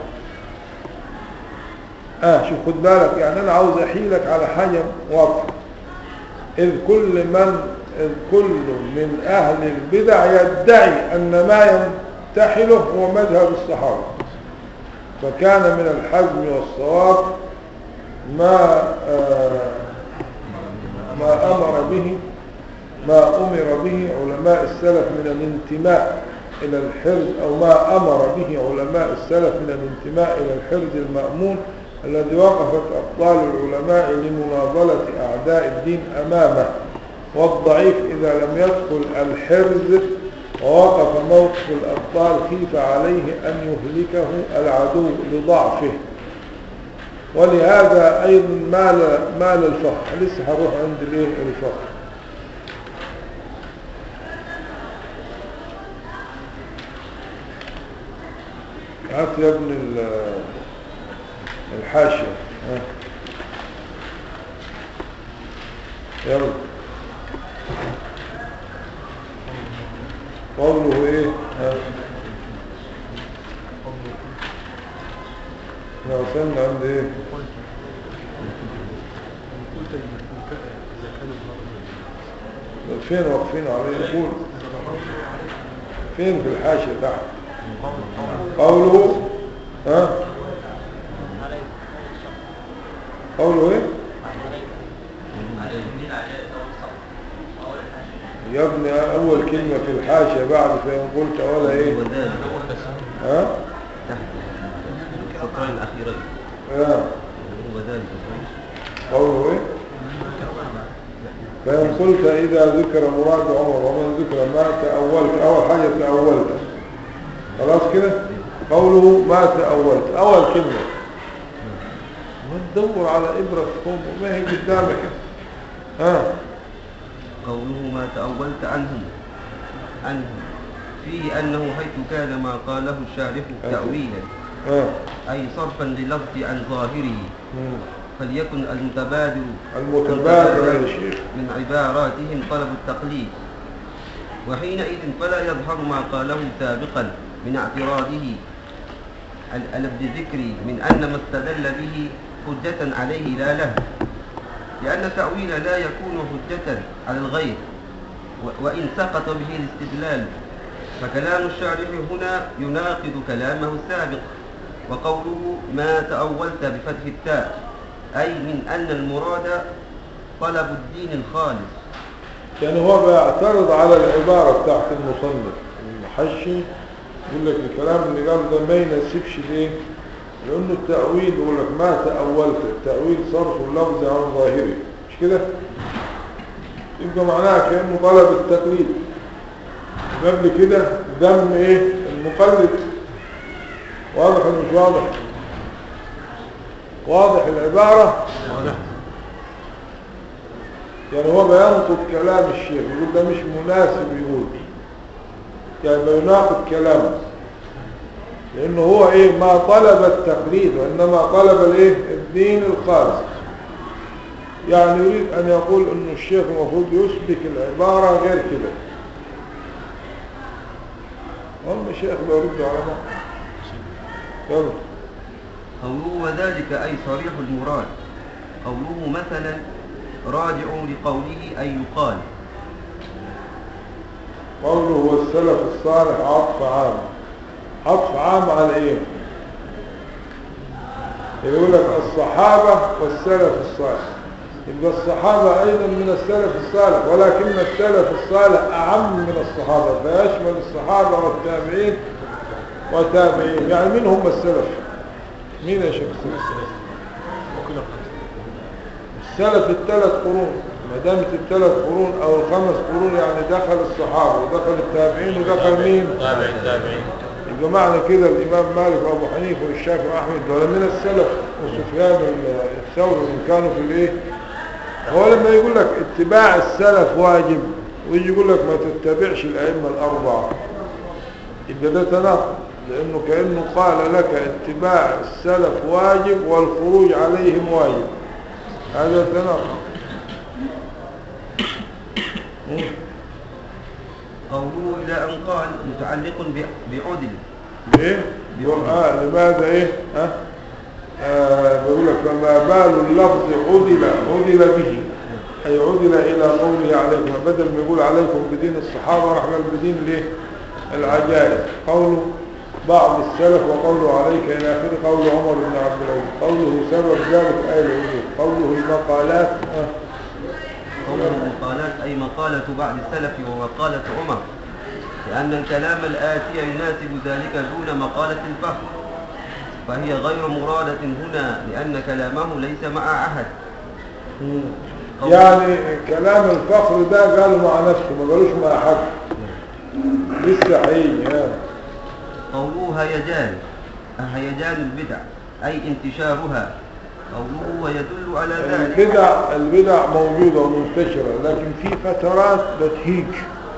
آه شوف خد بالك يعني أنا عاوز أحيلك على حاجة واضحة إذ كل من إذ كل من أهل البدع يدعي أن ما ينتحله هو مذهب الصحابة فكان من الحزم والصواب ما آه ما أمر به ما أمر به علماء السلف من الانتماء إلى الحرز أو ما أمر به علماء السلف من الانتماء إلى الحرز المأمون الذي وقفت أبطال العلماء لمناضلة أعداء الدين أمامه والضعيف إذا لم يدخل الحرز ووقف موقف الأبطال خيف عليه أن يهلكه العدو لضعفه ولهذا أيضا مال, مال الفخر لسه هروح عند الايه الفخر هات يا ابن ال- الحاشية ها. يلا قوله ايه ها. احنا وصلنا عند ايه قلت قلت إذا كان النظر فين واقفين عليه يقول فين في الحاشية تحت قوله ها قوله ايه يا ابني اول كلمة في الحاشية بعد فإن قلت ولا ايه وذلك ها تحت السطرين الأخيرين ها وذلك قوله ايه فإن قلت إذا ذكر مراد عمر ومن ذكر ما تأولت أول حاجة تأولت خلاص كده قوله ما تأولت أول كلمة ما تدور على إبرة فوق وما هي قدامك ها قوله ما تأولت عنهم عنهم فيه أنه حيث كان ما قاله الشارح تأويلا ها أي صرفا للفظ عن ظاهره مم. فليكن المتبادر المتبادر يا شيخ من عباراتهم طلب التقليد وحينئذ فلا يظهر ما قاله سابقا من اعتراضه ال- الابد ذكري من أن ما استدل به حجة عليه لا له لأن التأويل لا يكون حجة على الغير و- وإن سقط به الاستدلال فكلام الشارح هنا يناقض كلامه السابق وقوله ما تأولت بفتح التاء أي من أن المراد طلب الدين الخالص يعني هو بيعترض على العبارة بتاعت المصنف المحشي يقول لك الكلام اللي قال ده ما يناسبش ليه لأنه التأويل يقول لك ما تأولت التأويل صرف اللفظ عن ظاهره مش كده يبقى معناها كأنه طلب التقليد قبل كده ذم ايه المقلد واضح ولا مش واضح واضح العبارة يعني هو بينقض كلام الشيخ يقول ده مش مناسب يقول يعني بيناقض كلامه لانه هو ايه ما طلب التقليد وانما طلب الايه الدين الخالص يعني يريد ان يقول انه الشيخ المفروض يسبك العبارة غير كده هم الشيخ بيرد على ما يلا قوله وذلك أي صريح المراد قوله مثلا راجع لقوله أي يقال قوله والسلف الصالح عطف عام عطف عام على ايه يقول لك الصحابة والسلف الصالح يبقى الصحابة ايضا من السلف الصالح ولكن السلف الصالح اعم من الصحابة فيشمل الصحابة والتابعين وتابعين يعني من هم السلف مين يا شيخ السلف وكل الخمسة السلف الثلاث قرون ما دامت الثلاث قرون او الخمس قرون يعني دخل الصحابة ودخل التابعين ودخل مين تابع التابعين يبقى معنى كده الإمام مالك وأبو حنيفة والشافعي وأحمد دول من السلف وسفيان الثوري من كانوا في الإيه هو لما يقول لك اتباع السلف واجب ويجي يقول لك ما تتبعش الأئمة الأربعة يبقى ده تناقض لأنه كأنه قال لك اتباع السلف واجب والخروج عليهم واجب هذا تناقض مم. قوله إلى أن قال متعلق ب- بعدل ليه؟ يقول آه لماذا ايه؟ ها؟ آه بيقول لك فما بال اللفظ عدل عدل به أي عدل إلى قوله عليكم بدل ما يقول عليكم بدين الصحابة راح قال بدين ليه؟ العجائز قوله بعض السلف وقوله عليك إلى آخر قول عمر بن عبد العزيز قوله سبب ذلك أي العدول قوله المقالات آه قوله المقالات أي مقالة بعد السلف ومقالة عمر لأن الكلام الآتي يناسب ذلك دون مقالة الفهم فهي غير مرادة هنا لأن كلامه ليس مع أحد يعني كلام الفخر ده قاله مع نفسه ما قالوش مع حد لسه هيجي ها قوله هيجان هيجان البدع أي انتشارها قوله ويدل على ذلك البدع البدع موجودة ومنتشرة لكن في فترات بتهيج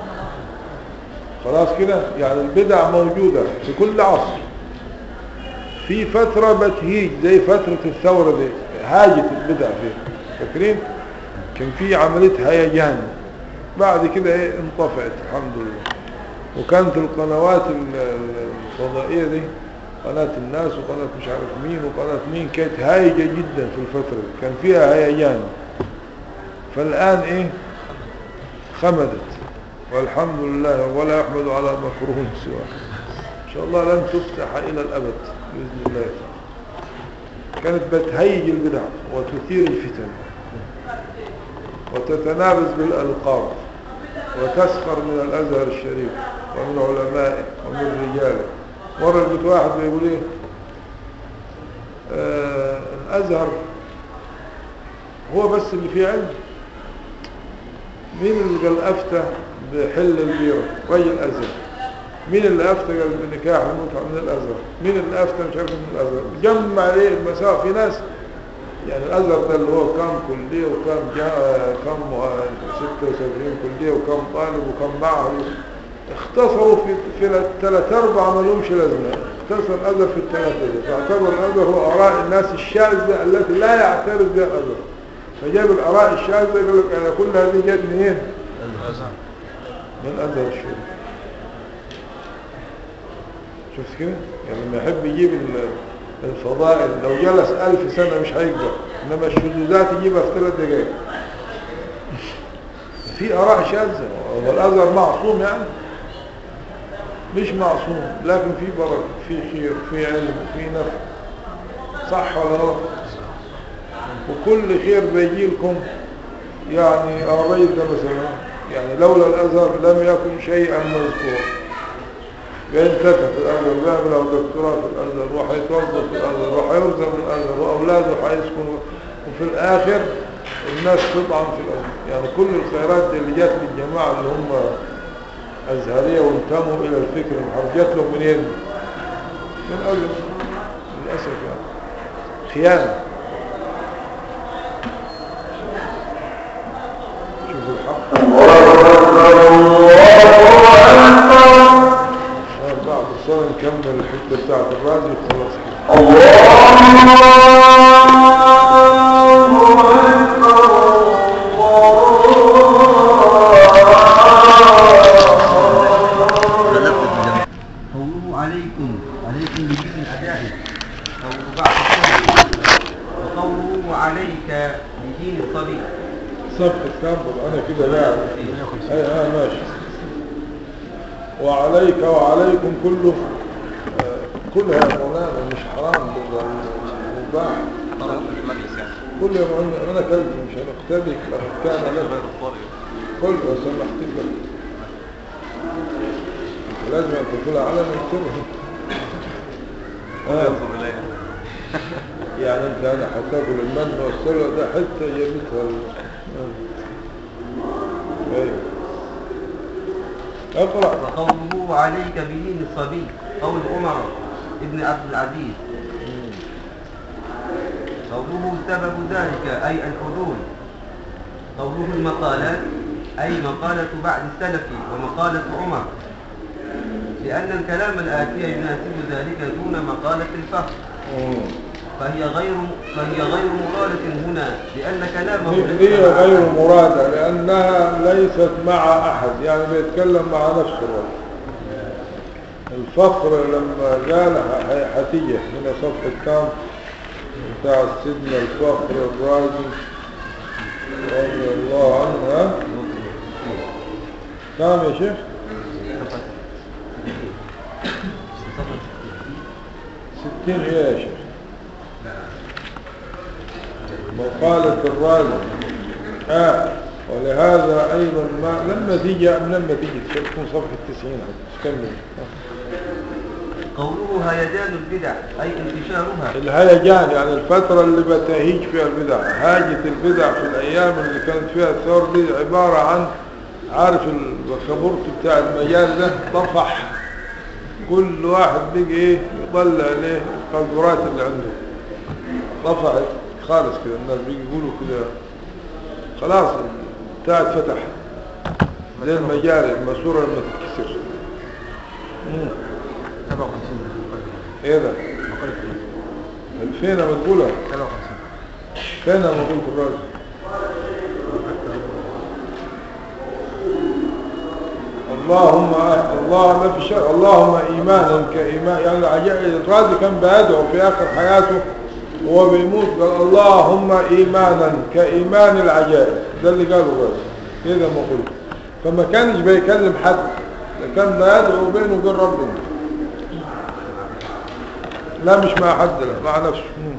خلاص كده يعني البدع موجودة في كل عصر في فترة بتهيج زي فترة الثورة دي هاجت البدع فيها فاكرين كان في عملية هيجان بعد كده ايه انطفأت الحمد لله وكانت القنوات ال- ال- الفضائية دي قناة الناس وقناة مش عارف مين وقناة مين كانت هايجة جدا في الفترة دي كان فيها هيجان فالآن ايه خمدت والحمد لله ولا يحمد على مكروه سواه ان شاء الله لن تفتح الى الابد باذن الله كانت بتهيج البدع وتثير الفتن وتتنابز بالالقاب وتسخر من الازهر الشريف ومن علمائه ومن رجاله مرة جبت واحد بيقول ايه آه الازهر هو بس اللي فيه علم مين اللي قال افتى بحل البيرة رجل ازهر مين اللي افتى قال بنكاح المتعة من الازهر مين اللي افتى مش عارف من الازهر جمع عليه المساء في ناس يعني الازهر ده اللي هو كام كلية وكام جا كام 76 كلية وكام طالب وكام معهد اختصروا في في ثلاث اربع ما لهمش لازمه اختصر الازهر في الثلاثه دي فاعتبر الازهر هو اراء الناس الشاذه التي لا يعترف بها الازهر فجاب الاراء الشاذه يقول لك يعني كل هذه جت منين؟ من الازهر الشريف شفت كده؟ يعني لما يحب يجيب ال- الفضائل لو جلس ألف سنة مش هيقدر إنما الشذوذات يجيبها في ثلاث دقائق في آراء شاذة والأزهر معصوم يعني مش معصوم لكن في بركة في خير في علم في نفع صح ولا غلط وكل خير بيجي لكم يعني الرئيس ده مثلا يعني لولا الأزهر لم يكن شيئا مذكورا بينتفع في الأزهر بيعمل له دكتوراه في الأزهر وحيتوظف في الأزهر وحيرزق من الأزهر وأولاده حيسكنوا وفي الآخر الناس تطعن في الأزهر يعني كل الخيرات دي اللي جات للجماعة اللي هم أزهرية وانتموا إلى الفكر المحرف جات لهم منين؟ من الأزهر للأسف يعني خيانة شوفوا الحق آه، بعد الصلاة نكمل الحتة بتاعت الرازي وخلاص كده قوله عليكم عليكم بدين الأداء قوله بعد الصلاة وقوله عليك بدين الصبي صفحة كام انا كده لاعب اي اه ماشي وعليك وعليكم كله آه، كلها يا مولانا مش حرام ده مباح كل يا مولانا انا كلت مش هنختبك لقد كان لك كل لو سمحت لك انت لازم ان تكون على من سره آه. يعني انت انا هتاكل المن والسلوى ده حتى جابتها ال... آه. ايوه اقرأ وقوله عليك بدين الصبي قول عمر ابن عبد العزيز قوله سبب ذلك أي الحدود قوله المقالات أي مقالة بعد السلف ومقالة عمر لأن الكلام الآتي يناسب ذلك دون مقالة الفخر مم. فهي غير فهي غير مرادة هنا لأن كلامه هي هي غير مرادة لأنها ليست مع أحد يعني بيتكلم مع نفسه الرجل الفقر لما قالها هتيجي من صفحة كام بتاع سيدنا الفقر الرازي رضي الله عنه ها؟ كام يا شيخ ستين هي يا شيخ مقالة الرازي آه ولهذا أيضا ما لما تيجي لما تيجي تكون صفحة 90 تكمل قوله هيجان البدع أي انتشارها الهيجان يعني الفترة اللي بتهيج فيها البدع هاجت البدع في الأيام اللي كانت فيها الثورة دي عبارة عن عارف الخبرت بتاع المجال ده طفح كل واحد بيجي ايه يطلع عليه القذورات اللي عنده طفحت خالص كده الناس بيجي يقولوا كده خلاص بتاع اتفتح زي المجاري الماسورة لما تتكسر مم. 57 ايه ده مقالة الرازي فين ما تقولها 57 فين ما قلت الراجل اللهم الله ما في شر اللهم ايمانا كايمان يعني العجائب الراجل كان بيدعو في اخر حياته وهو بيموت قال اللهم ايمانا كايمان العجائب ده اللي قاله الراجل كده ما قلت فما كانش بيكلم حد ده كان بيدعو بينه وبين ربنا لا مش مع حد لا مع نفسه مم.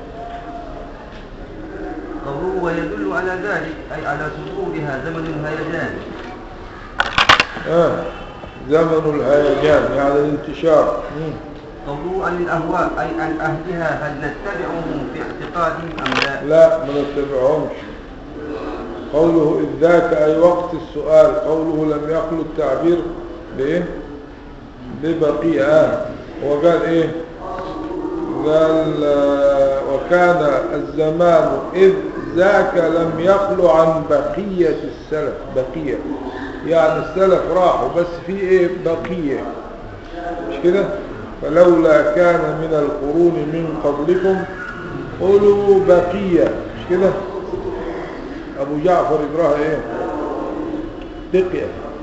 قوله ويدل على ذلك أي على صدورها زمن الهيجان آه. زمن الهيجان يعني الانتشار مم. قوله عن الأهواء أي عن أهلها هل نتبعهم في اعتقادهم أم لا لا ما نتبعهمش قوله إذ ذاك أي وقت السؤال قوله لم يخلو التعبير بإيه ببقية آه. وقال إيه قال آه، وكان الزمان إذ ذاك لم يخلو عن بقية السلف بقية يعني السلف راحوا بس في إيه بقية مش كده فلولا كان من القرون من قبلكم قولوا بقية مش كده أبو جعفر يقراها إيه بقية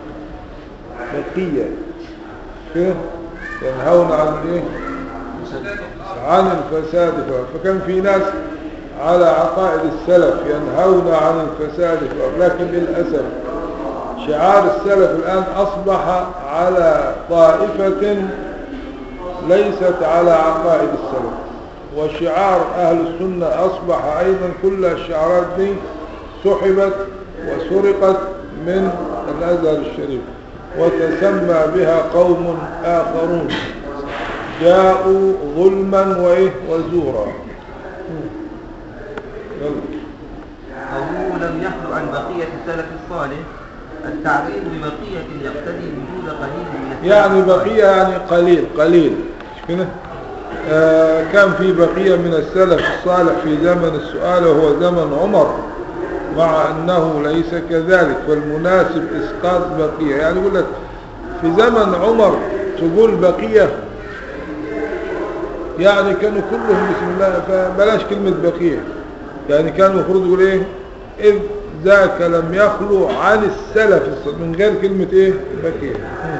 بقية كده ينهون عن إيه عن الفساد ف- فكان في ناس على عقائد السلف ينهون عن الفساد ف- لكن للأسف شعار السلف الآن أصبح على طائفة ليست على عقائد السلف وشعار أهل السنة أصبح أيضا كل الشعارات دي سحبت وسرقت من الأزهر الشريف وتسمى بها قوم آخرون جاءوا ظلما وإيه وزورا يلا. قوله لم يخلو عن بقية السلف الصالح التعبير ببقية يقتضي وجود قليل من السلف يعني الصالح. بقية يعني قليل قليل مش كده آه كان في بقية من السلف الصالح في زمن السؤال وهو زمن عمر مع أنه ليس كذلك والمناسب إسقاط بقية يعني يقول لك في زمن عمر تقول بقية يعني كانوا كلهم بسم الله فبلاش كلمة بقية يعني كان المفروض يقول ايه إذ ذاك لم يخلو عن السلف الصالح من غير كلمة ايه بقية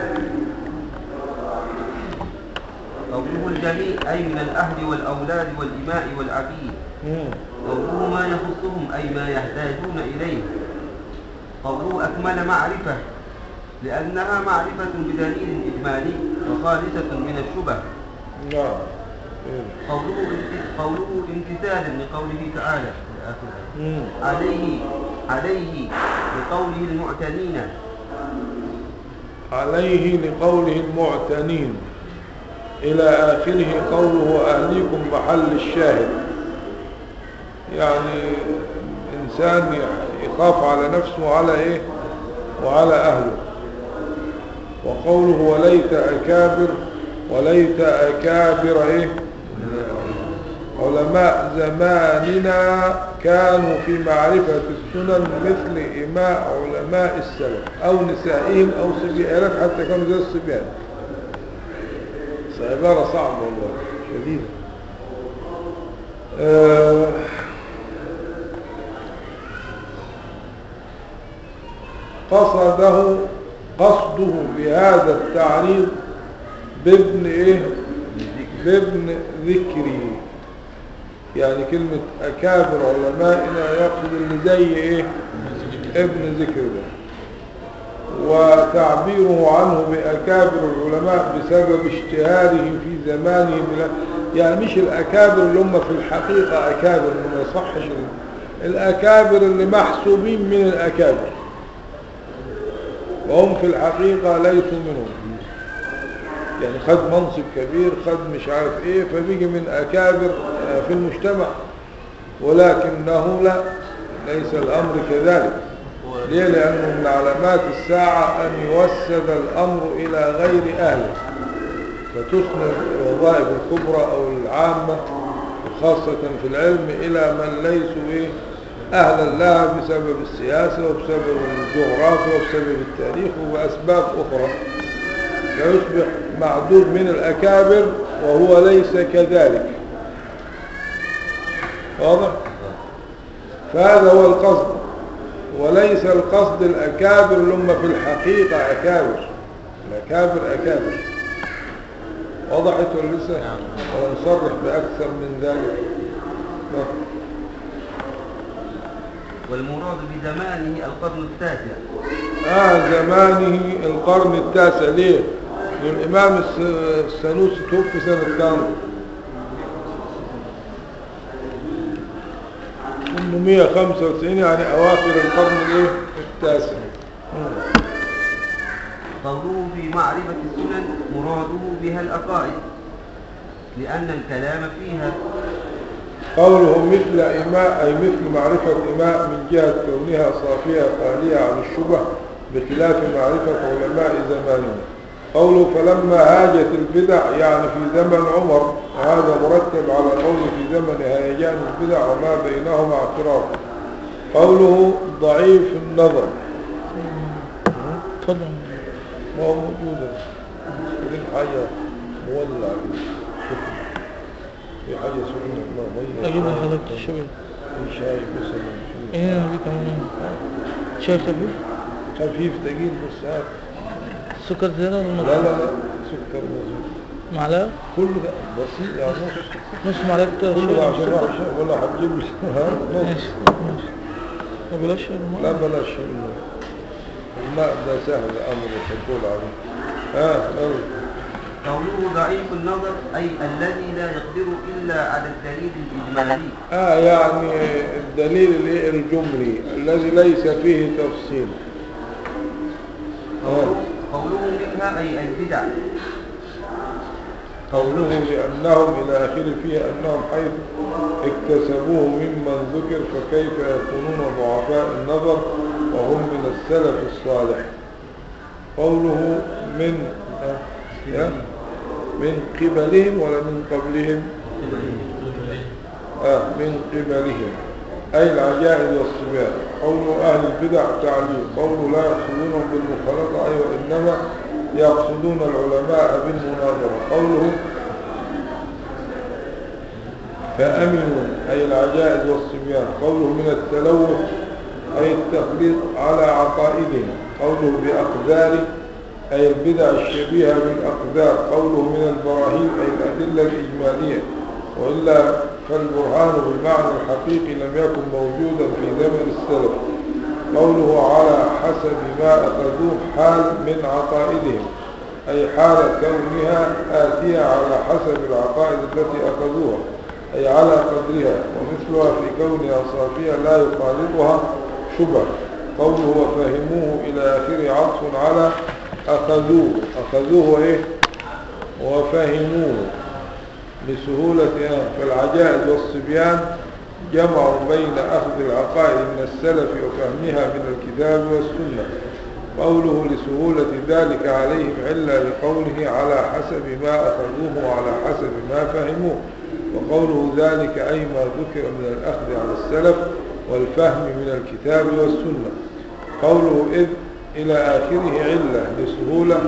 قوله الجميع أي من الأهل والأولاد والإماء والعبيد مم. قوله ما يخصهم أي ما يحتاجون إليه قوله أكمل معرفة لأنها معرفة بدليل إجمالي وخالصة من الشبه نعم إيه. قوله قوله امتثالا لقوله تعالى إلى آخره. مم. عليه عليه لقوله المعتنين عليه لقوله المعتنين إلى آخره قوله أهليكم محل الشاهد يعني إنسان يح- يخاف على نفسه وعلى إيه وعلى أهله وقوله وليت أكابر وليت أكابر إيه علماء زماننا كانوا في معرفة السنن مثل إماء علماء السلف أو نسائهم أو صبيانات حتى كانوا زي الصبيان بس عبارة صعبة والله شديدة آه قصده قصده بهذا التعريض بابن ايه بابن ذكره يعني كلمة أكابر علمائنا يقصد اللي زي إيه ابن ذكر ده وتعبيره عنه بأكابر العلماء بسبب اشتهاره في زمانه بلا يعني مش الأكابر اللي هم في الحقيقة أكابر ما يصحش ال- الأكابر اللي محسوبين من الأكابر وهم في الحقيقة ليسوا منهم يعني خد منصب كبير خد مش عارف ايه فبيجي من اكابر آه، في المجتمع ولكنه لا ليس الامر كذلك ليه لانه من علامات الساعة ان يوسد الامر الى غير اهله فتسند الوظائف الكبرى او العامة خاصة في العلم الى من ليسوا ايه اهلا لها بسبب السياسة وبسبب الجغرافيا وبسبب التاريخ وباسباب اخرى فيصبح معدود من الأكابر وهو ليس كذلك واضح فهذا هو القصد وليس القصد الأكابر اللي هم في الحقيقة أكابر الأكابر أكابر وضحت ولا لسه نعم. ولا نصرح بأكثر من ذلك نعم. والمراد بزمانه القرن التاسع آه زمانه القرن التاسع ليه لأن الإمام الس- السنوسي توفي سنة كام 895 يعني أواخر القرن الإيه؟ التاسع قوله في معرفة السنن مراده بها الأقائد لأن الكلام فيها قوله مثل إماء أي مثل معرفة إماء من جهة كونها صافية خالية عن الشبه بخلاف معرفة علماء زمانه قوله فلما هاجت البدع يعني في زمن عمر وهذا مرتب على قوله في زمن هيجان البدع وما بينهما اعتراف قوله ضعيف النظر تفضل ما هو موجودة دي حاجة مولع في حاجة سخنة ما مية اجيب لحضرتك الشباب في شاي مثلا في ايه انا بيك عموما شاي خفيف خفيف تقيل بس هات سكر زيادة ولا لا نص لا لا سكر مزيد معلقة كله ده بسيط يعني نص نص معلقة كله ده عشان شاي راح سكر شاي ولا هتجيب لي ها نص ماشي ماشي ما بلاش الماء لا بلاش الماء الماء ده سهل الامر الحصول عليه ها يلا قوله ضعيف النظر أي الذي لا يقدر إلا على الدليل الإجمالي اه يعني الدليل الايه الجملي الذي ليس فيه تفصيل قوله, قوله منها أي البدع قوله لأنهم إلى آخره فيه أنهم حيث اكتسبوه ممن ذكر فكيف يكونون ضعفاء النظر وهم من السلف الصالح قوله من آه، يا؟ من قبلهم ولا من قبلهم آه من قبلهم أي العجائز والصبيان قول أهل البدع تعليم قول لا يقصدونهم بالمخالطة أي وإنما يقصدون العلماء بالمناظرة قوله فأمنوا أي العجائز والصبيان قوله من التلوث أي التخليط على عقائدهم قوله بأقدار أي البدع الشبيهة بالأقدار قوله من البراهين أي الأدلة الإجمالية وإلا فالبرهان بالمعنى الحقيقي لم يكن موجودا في زمن السلف قوله على حسب ما أخذوه حال من عقائدهم أي حال كونها آتية على حسب العقائد التي أخذوها أي على قدرها ومثلها في كونها صافية لا يخالطها شبه قوله وفهموه إلى آخر عطف على أخذوه أخذوه إيه وفهموه لسهولة فالعجائز والصبيان جمعوا بين أخذ العقائد من السلف وفهمها من الكتاب والسنة قوله لسهولة ذلك عليهم علة لقوله على حسب ما أخذوه وعلى حسب ما فهموه وقوله ذلك أي ما ذكر من الأخذ على السلف والفهم من الكتاب والسنة قوله إذ إلى آخره علة لسهولة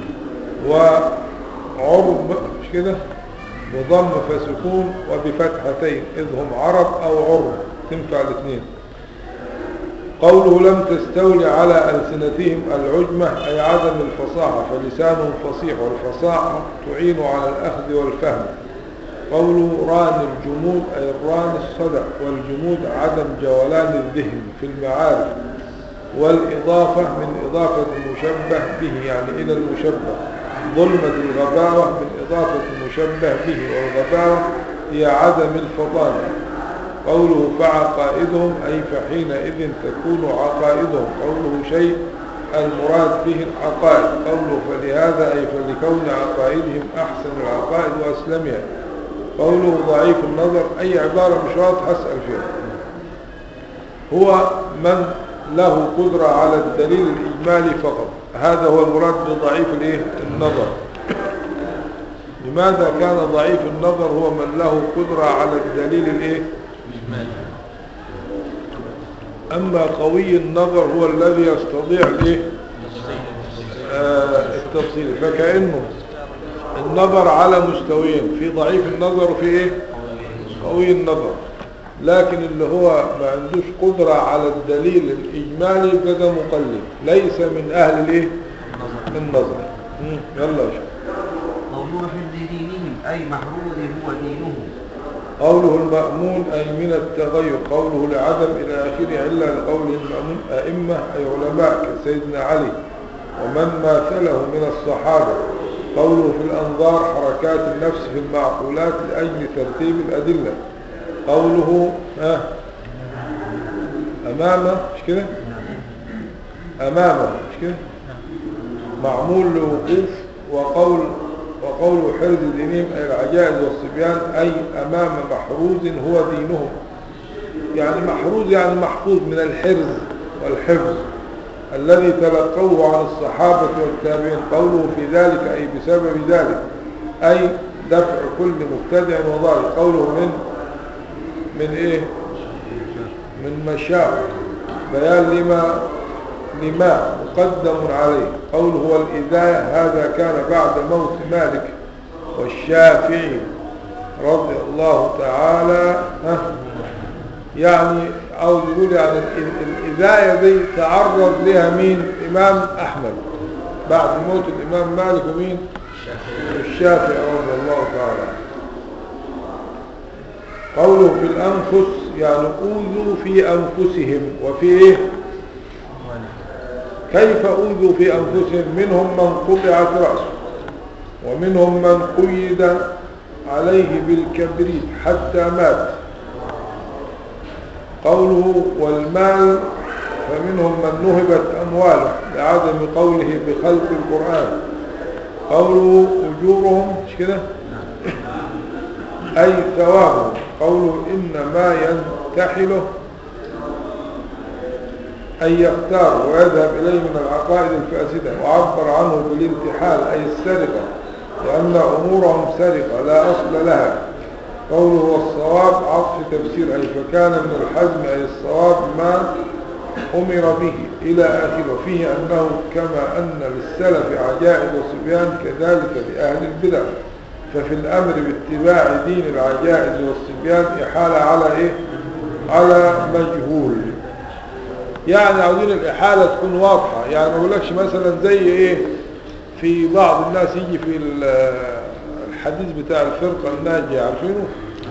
وعرب مش كده بضم فسكون وبفتحتين إذ هم عرب أو عرب تنفع الاثنين قوله لم تستولي على ألسنتهم العجمة أي عدم الفصاحة فلسانهم فصيح والفصاحة تعين على الأخذ والفهم قوله ران الجمود أي الران الصدع والجمود عدم جولان الذهن في المعارف والإضافة من إضافة المشبه به يعني إلى المشبه ظلمة الغباوة من إضافة المشبه به والغباوة هي عدم الفضانة قوله فعقائدهم أي فحينئذ تكون عقائدهم قوله شيء المراد به العقائد قوله فلهذا أي فلكون عقائدهم أحسن العقائد وأسلمها قوله ضعيف النظر أي عبارة مش واضحة أسأل فيها هو من له قدرة على الدليل الإجمالي فقط هذا هو المراد بضعيف الايه النظر لماذا كان ضعيف النظر هو من له قدرة على الدليل الايه أما قوي النظر هو الذي يستطيع الايه آه التفصيل فكأنه النظر على مستويين في ضعيف النظر وفي ايه قوي النظر لكن اللي هو ما عندوش قدرة على الدليل الإجمالي كده مقلد ليس من أهل الايه النظر مم. يلا يا شيخ قوله حفظ دينهم أي محروز هو دينهم قوله المأمون أي من التغير قوله لعدم إلى آخره إلا لقوله المأمون أئمة أي علماء كسيدنا علي ومن ماثله من الصحابة قوله في الأنظار حركات النفس في المعقولات لأجل ترتيب الأدلة قوله آه أمامه مش كده أمامه مش كده معمول لوقوف وقول وقول حرز دينهم أي العجائز والصبيان أي أمام محروز هو دينهم يعني محروز يعني محفوظ من الحرز والحفظ الذي تلقوه عن الصحابة والتابعين قوله في ذلك أي بسبب ذلك أي دفع كل مبتدع وضال قوله من من إيه من مشاق بيان لما لما مقدم عليه قوله هو الإذاية هذا كان بعد موت مالك والشافعي رضي الله تعالى ها يعني عاوز يقول يعني ال- الإذاية دي تعرض لها مين إمام أحمد بعد موت الإمام مالك ومين الشافعي رضي الله تعالى عنه. قوله في الأنفس يعني أوذوا في أنفسهم وفي إيه كيف أوذوا في أنفسهم منهم من قطعت رأسه ومنهم من قيد عليه بالكبريت حتى مات قوله والمال فمنهم من نهبت أمواله لعدم قوله بخلق القرآن قوله أجورهم مش كده أي ثوابهم قوله إنما ينتحله أن يختار ويذهب إليه من العقائد الفاسدة وعبر عنه بالانتحال أي السرقة لأن أمورهم سرقة لا أصل لها قوله والصواب عطف تفسير أي فكان من الحزم أي الصواب ما أمر به إلى آخره فيه أنه كما أن للسلف عجائب وصبيان كذلك لأهل البدع ففي الأمر باتباع دين العجائز والصبيان إحالة على إيه؟ على مجهول يعني عاوزين الإحالة تكون واضحة يعني ما أقولكش مثلا زي إيه في بعض الناس يجي في ال- الحديث بتاع الفرقة الناجية عارفينه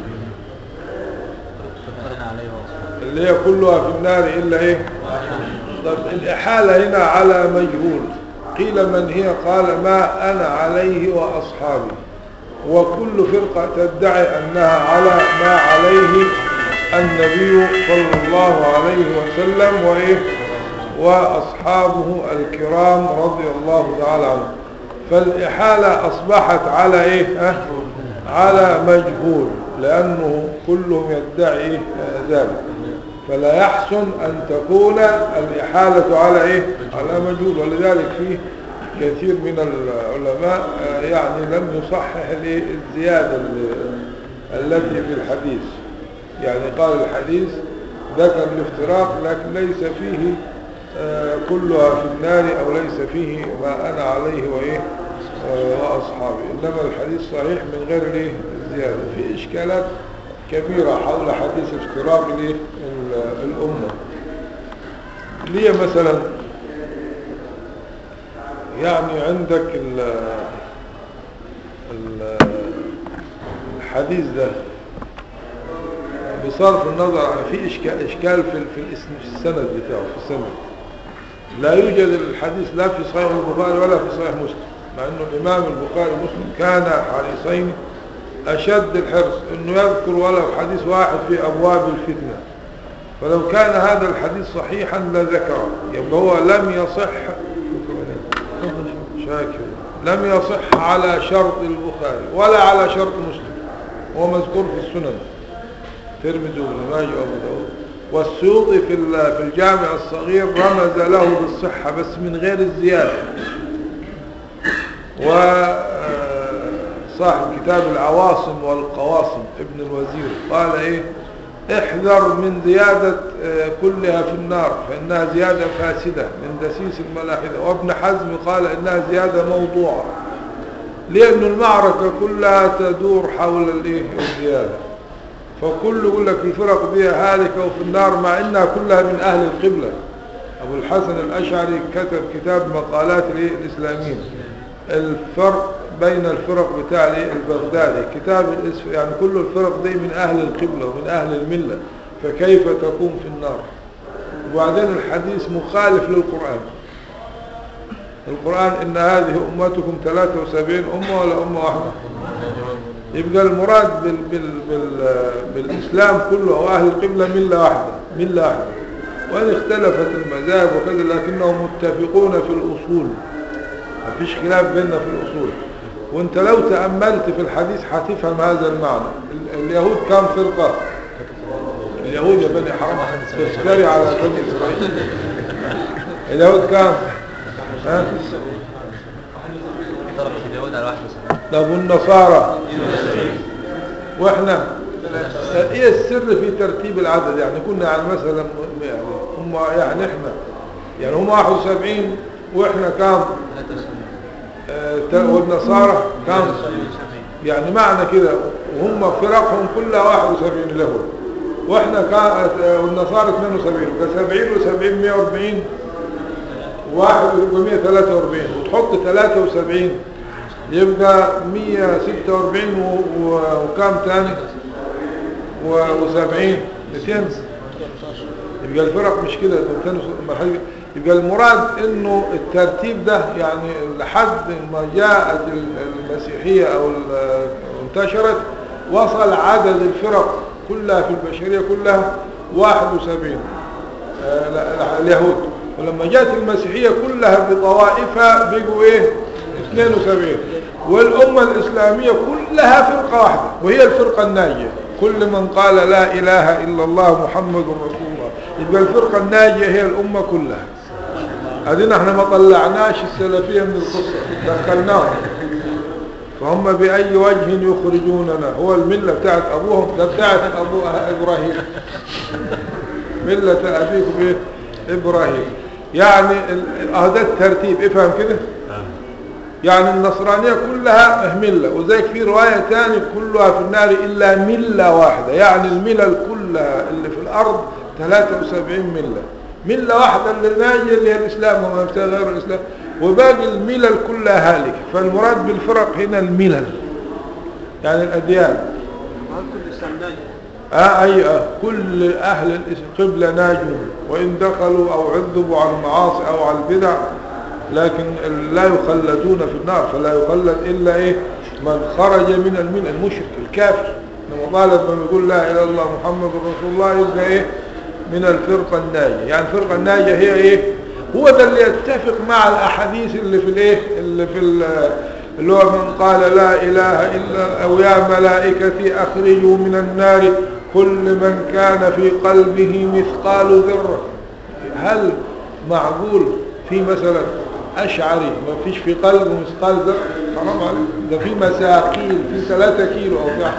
تفرنا عليه وصفه اللي هي كلها في النار إلا إيه طب الإحالة هنا على مجهول قيل من هي قال ما أنا عليه وأصحابي وكل فرقة تدعي أنها على ما عليه النبي صلى الله عليه وسلم وإيه وأصحابه الكرام رضي الله تعالى عنهم فالإحالة أصبحت على إيه أه؟ على مجهول لأنه كلهم يدعي إيه ذلك فلا يحسن أن تكون الإحالة على إيه على مجهول ولذلك فيه كثير من العلماء آه، يعني لم يصحح الإيه؟ الزيادة ال- التي في الحديث يعني قال الحديث ذكر الافتراق لكن ليس فيه آه، كلها في النار أو ليس فيه ما أنا عليه وإيه آه، وأصحابي إنما الحديث صحيح من غير الإيه؟ الزيادة في إشكالات كبيرة حول حديث افتراق الإيه؟ ال- الأمة ليه مثلا يعني عندك ال ال الحديث ده بصرف النظر عن في إشكال, إشكال في, ال- في الاسم في السند بتاعه في السند لا يوجد الحديث لا في صحيح البخاري ولا في صحيح مسلم مع أنه الإمام البخاري ومسلم كان حريصين أشد الحرص أنه يذكر ولو حديث واحد في أبواب الفتنة فلو كان هذا الحديث صحيحا لذكره يبقى هو لم يصح شاكر لم يصح على شرط البخاري ولا على شرط مسلم هو مذكور في السنن ترمذي وابن ماجه وابو داود والسيوطي في ال- في الجامع الصغير رمز له بالصحة بس من غير الزيادة وصاحب كتاب العواصم والقواصم ابن الوزير قال ايه احذر من زيادة آه، كلها في النار فإنها زيادة فاسدة من دسيس الملاحدة وابن حزم قال إنها زيادة موضوعة لأن المعركة كلها تدور حول الايه الزيادة فكل يقول لك الفرق دي هالكة وفي النار مع إنها كلها من أهل القبلة أبو الحسن الأشعري كتب كتاب مقالات الايه الإسلاميين الفرق بين الفرق بتاع الايه البغدادي كتاب الاسم يعني كل الفرق دي من أهل القبلة ومن أهل الملة فكيف تكون في النار وبعدين الحديث مخالف للقرآن القرآن إن هذه أمتكم 73 أمة ولا أمة واحدة يبقى المراد بال بال بال بالإسلام كله أو أهل القبلة ملة واحدة ملة واحدة وإن اختلفت المذاهب وكذا لكنهم متفقون في الأصول ما فيش خلاف بيننا في الأصول وانت لو تأملت في الحديث هتفهم هذا المعنى ال- اليهود كم فرقة اليهود يا بني حرام تفتري على بني إسرائيل اليهود كم ها طرف اليهود على واحد بس طب والنصارى واحنا ايه السر في ترتيب العدد يعني كنا يعني مثلا م- يعني هم يعني احنا يعني هم 71 واحنا كام آه، ت- والنصارى كام يعني معنى كده وهم فرقهم كلها 71 اليهود واحنا كا- آه، والنصارى 72 ف70 و70 140 واحد يبقى 143 وتحط 73 يبقى 146 و- و- وكام تاني و70 200 يبقى الفرق مش كده ده 200 ما حاجة- يبقى المراد انه الترتيب ده يعني لحد ما جاءت ال- المسيحية او ال- انتشرت وصل عدد الفرق كلها في البشرية كلها 71 آه، لا- لا، اليهود ولما جاءت المسيحية كلها بطوائفها بقوا ايه 72 والأمة الإسلامية كلها فرقة واحدة وهي الفرقة الناجية كل من قال لا إله إلا الله محمد رسول الله يبقى الفرقة الناجية هي الأمة كلها هذين احنا ما طلعناش السلفية من القصة دخلناهم فهم بأي وجه يخرجوننا هو الملة بتاعت أبوهم ده بتاعت أبو إبراهيم ملة أبيكم إيه؟ إبراهيم يعني ال- اه ده الترتيب افهم كده يعني النصرانية كلها ملة وذلك في رواية تاني كلها في النار إلا ملة واحدة يعني الملل كلها اللي في الأرض 73 ملة ملة واحدة اللي ناجية اللي هي الإسلام وما يبتغي غير الإسلام وباقي الملل كلها هالكة فالمراد بالفرق هنا الملل يعني الأديان آه أي آه كل أهل القبلة ناجوا وإن دخلوا أو عذبوا على المعاصي أو على البدع لكن لا يخلدون في النار فلا يخلد إلا إيه من خرج من المن المشرك الكافر لما طالب من يقول لا إله إلا الله محمد رسول الله يبقى إيه من الفرقة الناجية يعني الفرقة الناجية هي إيه هو ده اللي يتفق مع الأحاديث اللي في الإيه اللي في ال- اللي هو من قال لا إله إلا أو يا ملائكتي أخرجوا من النار كل من كان في قلبه مثقال ذرة هل معقول في مثلا أشعري ما فيش في قلبه مثقال ذرة حرام عليك ده في مساقيل في ثلاثة كيلو أو تحت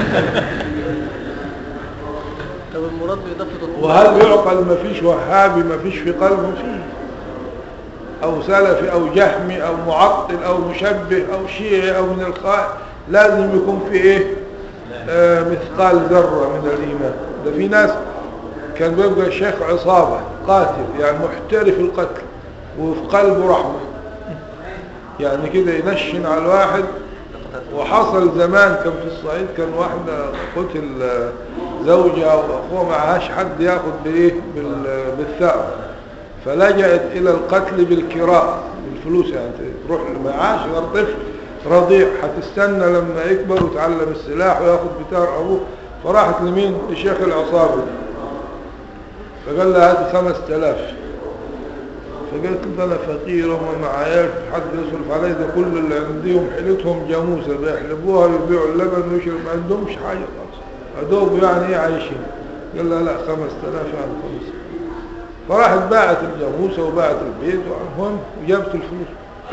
طب المراد بإضافة الروح وهل يعقل ما فيش وهابي ما فيش في قلبه فيه أو سلفي أو جهمي أو معطل أو مشبه أو شيعي أو من الخائن لازم يكون في إيه آه مثقال ذرة من الإيمان ده في ناس كان بيبقى الشيخ عصابة قاتل يعني محترف القتل وفي قلبه رحمة يعني كده ينشن على الواحد وحصل زمان كان في الصعيد كان واحدة قتل آه، زوجها واخوها معهاش حد ياخد بايه بال- بالثأر فلجأت الى القتل بالكراء بالفلوس يعني تروح معاش غير طفل رضيع هتستنى لما يكبر ويتعلم السلاح وياخد بتار ابوه فراحت لمين لشيخ العصابة فقال له هات خمس تلاف فقلت له انا فقير وما معاياش حد يصرف علي ده كل اللي عندهم حيلتهم جاموسه بيحلبوها ويبيعوا اللبن ويشرب ما عندهمش حاجه خالص ادوب يعني ايه عايشين قال له لا خمس تلاف يعني خمس فراحت باعت الجاموسه وباعت البيت المهم وجابت الفلوس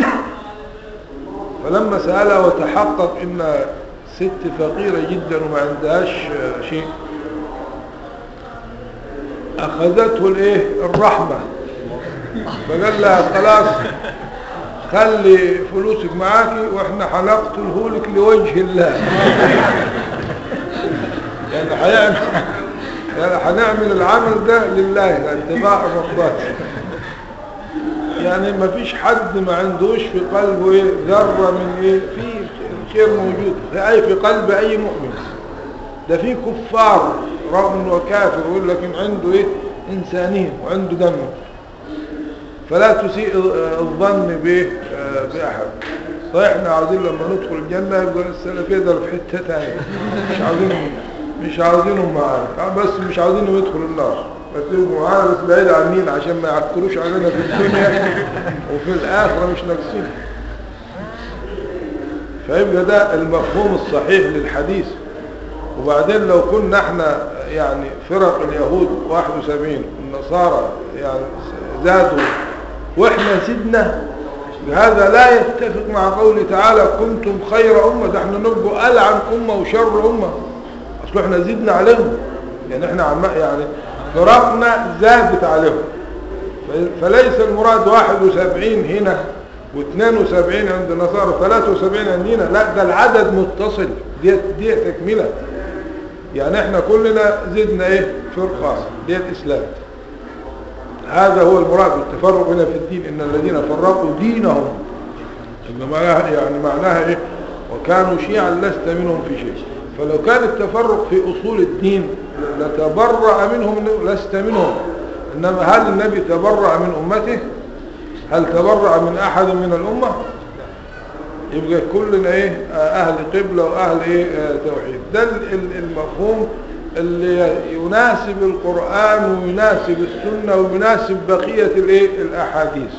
فلما سألها وتحقق ان ست فقيرة جدا وما عندهاش آه، شيء اخذته الايه الرحمة فقال لها خلاص خلي فلوسك معاكي واحنا هنقتله لك لوجه الله يعني هيعمل يعني هنعمل العمل ده لله لاتباع مرضات يعني ما فيش حد ما عندوش في قلبه ايه ذرة من ايه في خير موجود في اي في قلب اي مؤمن ده في كفار رغم انه كافر يقول لكن عنده ايه انسانية وعنده دم فلا تسيء الظن به آه، باحد صحيح احنا عاوزين لما ندخل الجنة يبقى السلفية ده في حتة تانية مش عاوزينهم مش عاوزينهم معانا بس مش عاوزينهم يدخلوا النار بس يبقوا معانا بس بعيد عنينا عشان ما يعكروش علينا في الدنيا وفي الآخرة مش ناقصين فيبقى ده المفهوم الصحيح للحديث وبعدين لو كنا احنا يعني فرق اليهود 71 النصارى يعني زادوا واحنا زدنا هذا لا يتفق مع قوله تعالى كنتم خير أمة ده احنا نبقوا ألعن أمة وشر أمة أصل احنا زدنا عليهم يعني احنا عم يعني فرقنا زادت عليهم ف- فليس المراد 71 هنا و72 عند النصارى 73 عندنا لا ده العدد متصل دي دي تكمله يعني احنا كلنا زدنا ايه فرقه دي الاسلام هذا هو المراد بالتفرق هنا في الدين ان الذين فرقوا دينهم إن معناها يعني معناها ايه وكانوا شيعا لست منهم في شيء فلو كان التفرق في اصول الدين لتبرأ منهم لست منهم انما هل النبي تبرأ من امته هل تبرأ من احد من الامه يبقى كلنا ايه آه، اهل قبلة واهل ايه آه، توحيد ده ال- ال- المفهوم اللي يناسب القرآن ويناسب السنة ويناسب بقية الايه الاحاديث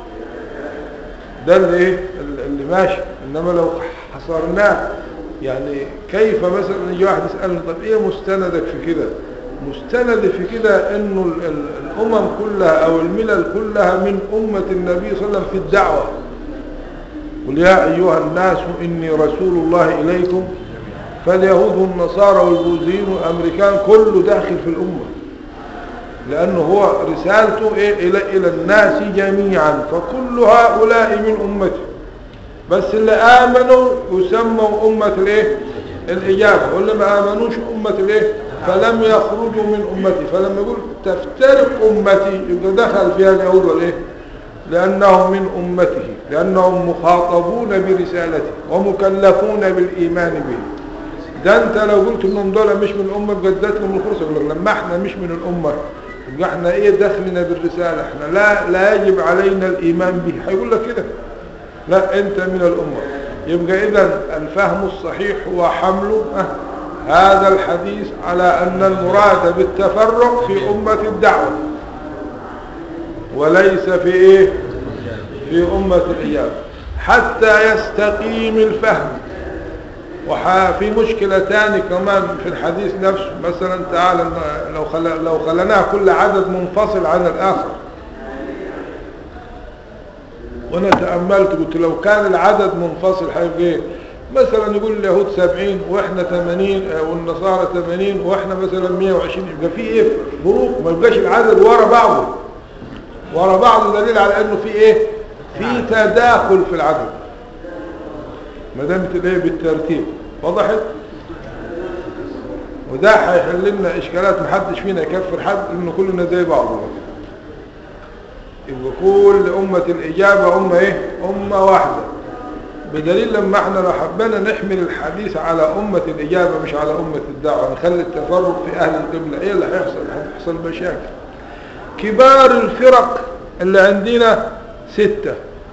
ده اللي ايه اللي ماشي انما لو حصرناه يعني كيف مثلا يجي واحد يسألني طب ايه مستندك في كده مستند في كده انه ال- ال- الامم كلها او الملل كلها من امة النبي صلى الله عليه وسلم في الدعوة قل يا أيها الناس إني رسول الله إليكم فاليهود والنصارى والبوذيين والأمريكان كله داخل في الأمة لأنه هو رسالته إيه إلى, إلى الناس جميعا فكل هؤلاء من أمته بس اللي آمنوا يسموا أمة الإيه الإجابة واللي ما آمنوش أمة الإيه فلم يخرجوا من أمتي فلما يقول تفترق أمتي يبقى دخل فيها اليهود والإيه لأنهم من أمته لأنهم مخاطبون برسالته ومكلفون بالإيمان به ده أنت لو قلت إنهم دول مش من الأمة بجدت لهم الفرصة يقول لك لما احنا مش من الأمة يبقى احنا ايه دخلنا بالرسالة احنا لا لا يجب علينا الإيمان به هيقول لك كده لا أنت من الأمة يبقى إذا الفهم الصحيح هو حمل اه هذا الحديث على أن المراد بالتفرق في أمة الدعوة وليس في ايه في أمة الإجابة حتى يستقيم الفهم وفي مشكلة تاني كمان في الحديث نفسه مثلا تعالى لو خل... لو خلناه كل عدد منفصل عن الآخر وانا تأملت قلت لو كان العدد منفصل هيبقى ايه مثلا يقول اليهود سبعين واحنا ثمانين والنصارى ثمانين واحنا مثلا مية وعشرين يبقى في ايه فروق ما يبقاش العدد ورا بعضه ورا بعض دليل على انه في ايه في تداخل في العدد ما دامت الايه بالترتيب وضحت وده هيحل لنا اشكالات محدش فينا يكفر حد انه كلنا زي بعض يبقى كل امة الاجابة امة ايه امة واحدة بدليل لما احنا لو حبينا نحمل الحديث على امة الاجابة مش على امة الدعوة نخلي التفرق في اهل القبلة ايه اللي هيحصل هيحصل مشاكل كبار الفرق اللي عندنا ستة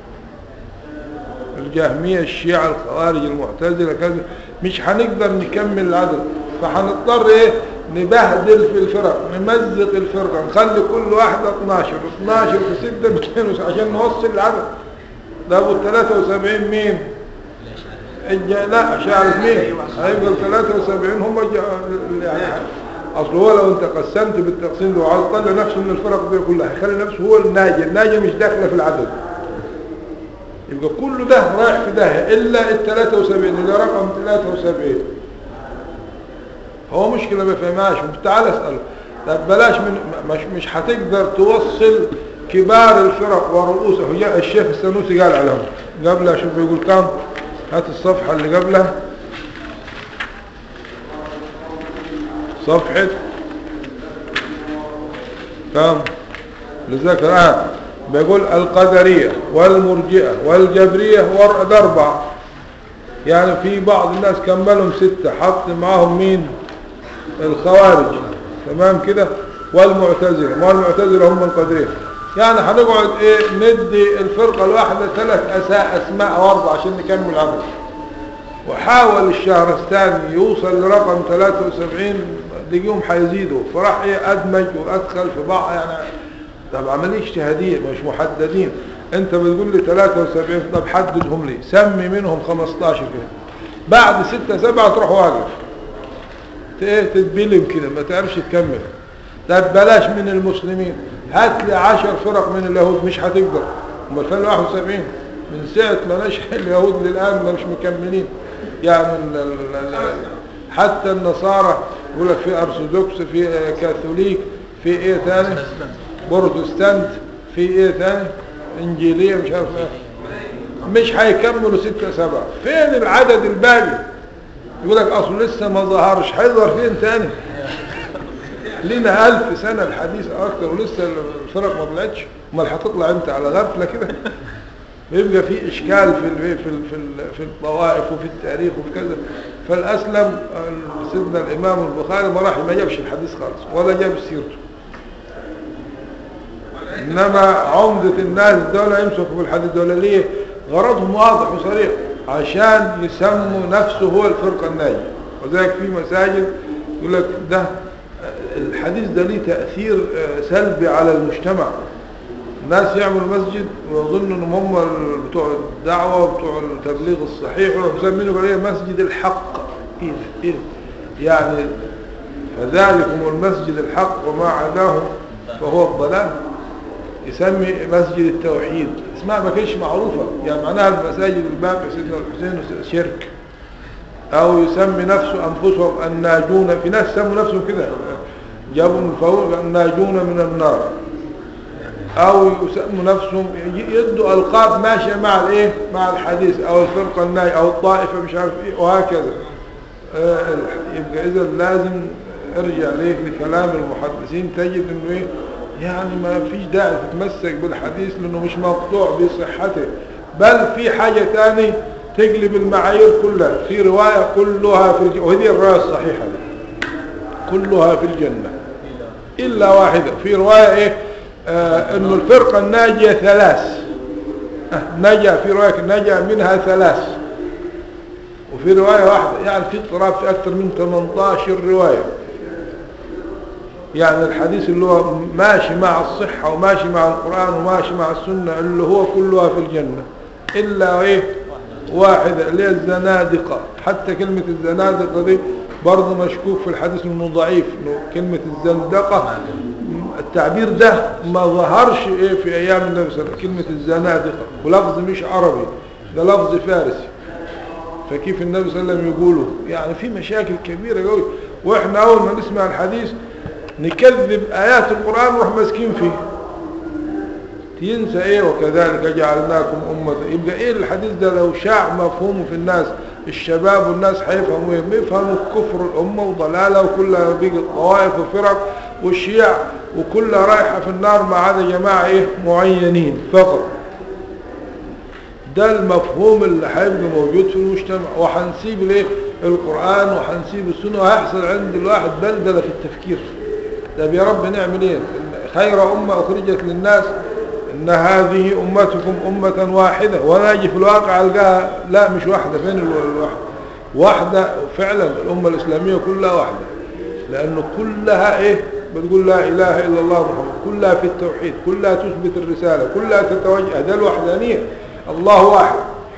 الجهمية الشيعة الخوارج المعتزلة كذا مش هنقدر نكمل العدد فهنضطر ايه نبهدل في الفرق نمزق الفرقة نخلي كل واحدة 12 12 في 6 200 عشان نوصل العدد ده ابو 73 مين الج... لا شعر مين هيبقى ال 73 هم الج... يعني اصل هو لو انت قسمت بالتقسيم ده وعايز تطلع نفسه من الفرق دي كلها هيخلي نفسه هو الناجي الناجي مش داخله في العدد يبقى كل ده رايح في داهيه الا ال 73 اللي رقم 73 هو مشكلة ما فهمهاش تعال اسأله طب بلاش من مش مش هتقدر توصل كبار الفرق ورؤوسه جاء الشيخ السنوسي قال عليهم قبلها شوف يقول كام هات الصفحة اللي قبلها صفحة كام لذلك الآن بيقول القدرية والمرجئة والجبرية ورد أربعة يعني في بعض الناس كملهم ستة حط معاهم مين الخوارج تمام كده والمعتزلة ما المعتزلة هم القدرية يعني هنقعد ايه ندي الفرقة الواحدة ثلاث أساء أسماء أو أربعة عشان نكمل عمل وحاول الشهرستاني يوصل لرقم 73 دقيقهم حيزيدوا فراح ايه أدمج وأدخل في بعض يعني طب عملية اجتهادية مش محددين انت بتقول لي 73 طب حددهم لي سمي منهم 15 كده بعد 6 7 تروح واقف ايه تتبلم كده ما تعرفش تكمل طب بلاش من المسلمين هات لي 10 فرق من اليهود مش هتقدر امال فين 71 من ساعة ما نشأ اليهود للآن ما مش مكملين يعني ال ال ال حتى النصارى يقول لك في أرثوذكس في كاثوليك في ايه ثاني بروتستانت في ايه ثاني انجيلية مش عارف ايه مش هيكملوا ستة سبعة فين العدد الباقي يقول لك اصل لسه ما ظهرش هيظهر فين تاني لنا ألف سنة الحديث أكتر ولسه الفرق ما طلعتش امال هتطلع أنت على غفلة كده يبقى في إشكال في ال في ال في, ال في الطوائف وفي التاريخ وفي كذا فالأسلم سيدنا الإمام البخاري ما راح ما جابش الحديث خالص ولا جاب سيرته إنما عمدة الناس دول يمسكوا بالحديث دول ليه غرضهم واضح وصريح عشان يسموا نفسه هو الفرقة الناجية وذلك في مساجد يقول لك ده الحديث ده ليه تأثير سلبي على المجتمع الناس يعملوا مسجد ويظنوا انهم هم بتوع الدعوة وبتوع التبليغ الصحيح ويسمينه عليه مسجد الحق إيه إيه يعني فذلكم المسجد الحق وما عداه فهو الضلال يسمي مسجد التوحيد اسمها ما كانش معروفة يعني معناها المساجد الباب سيدنا الحسين شرك او يسمي نفسه انفسهم الناجون في ناس سموا نفسهم كده جابوا من فوق الناجون من النار او يسموا نفسهم يدوا القاب ماشية مع الايه مع الحديث او الفرقة الناي او الطائفة مش عارف ايه وهكذا آه يبقى اذا لازم ارجع ليه لكلام المحدثين تجد انه ايه يعني ما فيش داعي تتمسك بالحديث لانه مش مقطوع بصحته بل في حاجة تاني تقلب المعايير كلها في رواية كلها في الجنة وهذه الرواية الصحيحة دي. كلها في الجنة إلا واحدة في رواية إيه آه إنه الفرقة الناجية ثلاث آه نجا في رواية نجا منها ثلاث وفي رواية واحدة يعني في اضطراب في أكثر من 18 رواية يعني الحديث اللي هو ماشي مع الصحة وماشي مع القرآن وماشي مع السنة اللي هو كلها في الجنة إلا إيه واحدة اللي هي الزنادقة حتى كلمة الزنادقة دي برضه مشكوك في الحديث انه ضعيف انه كلمة الزندقة التعبير ده ما ظهرش ايه في ايام النبي صلى الله عليه وسلم كلمة الزنادقة ولفظ مش عربي ده لفظ فارسي فكيف النبي صلى الله عليه وسلم يقوله يعني في مشاكل كبيرة قوي واحنا اول ما نسمع الحديث نكذب ايات القرآن ونروح ماسكين فيه ينسى ايه وكذلك جعلناكم أمة يبقى ايه الحديث ده لو شاع مفهومه في الناس الشباب والناس هيفهموا ايه بيفهموا كفر الأمة وضلالة وكلها بيجي طوائف وفرق والشيع وكلها رايحة في النار ما عدا جماعة ايه معينين فقط ده المفهوم اللي هيبقى موجود في المجتمع وهنسيب الايه القرآن وهنسيب السنة وهيحصل عند الواحد بلدلة في التفكير طب يا رب نعمل ايه خير أمة أخرجت للناس ان هذه امتكم امة واحدة ونجي في الواقع القاها لا مش واحدة فين الواحدة واحدة فعلا الامة الاسلامية كلها واحدة لأنه كلها إيه بتقول لا إله إلا الله محمد كلها في التوحيد كلها تثبت الرسالة كلها تتوجه ده الوحدانية الله واحد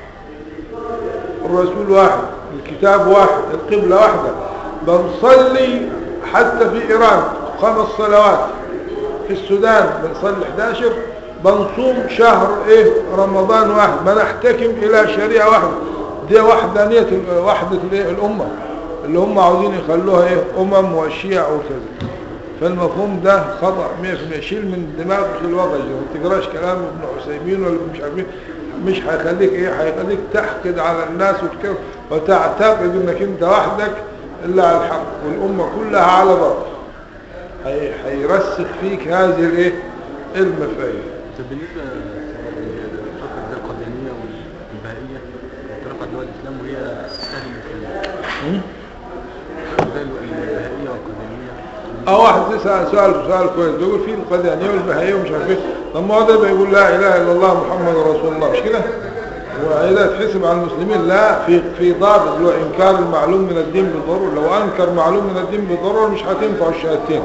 الرسول واحد الكتاب واحد القبلة واحدة بنصلي حتى في إيران خمس صلوات في السودان بنصلي 11 بنصوم شهر إيه رمضان واحد بنحتكم إلى شريعة واحدة دي وحدانية ال- وحدة الإيه؟ الأمة اللي هم عاوزين يخلوها إيه أمم وشيع وكذا فالمفهوم ده خطأ 100% شيل من دماغك الوضع ده ما تقراش كلام ابن عثيمين ولا مش عارف مين. مش هيخليك ايه هيخليك تحقد على الناس وتكر وتعتقد انك انت وحدك الا على الحق والامه كلها على باطل هي- هيرسخ فيك هذه الايه المفاهيم طب بالنسبه للفرق زي القاديانيه والبهائيه فرقه دول الاسلام وهي اهل الاسلام زي البهائيه والقاديانيه اه واحد يسأل سؤال سؤال كويس بيقول في القديانية والبهائية ومش عارف ايه طب ما هو ده بيقول لا اله الا الله محمد رسول الله مش كده؟ وإذا تحسب على المسلمين لا في في ضابط اللي هو انكار المعلوم من الدين بالضرورة لو انكر معلوم من الدين بالضرورة مش هتنفع الشهادتين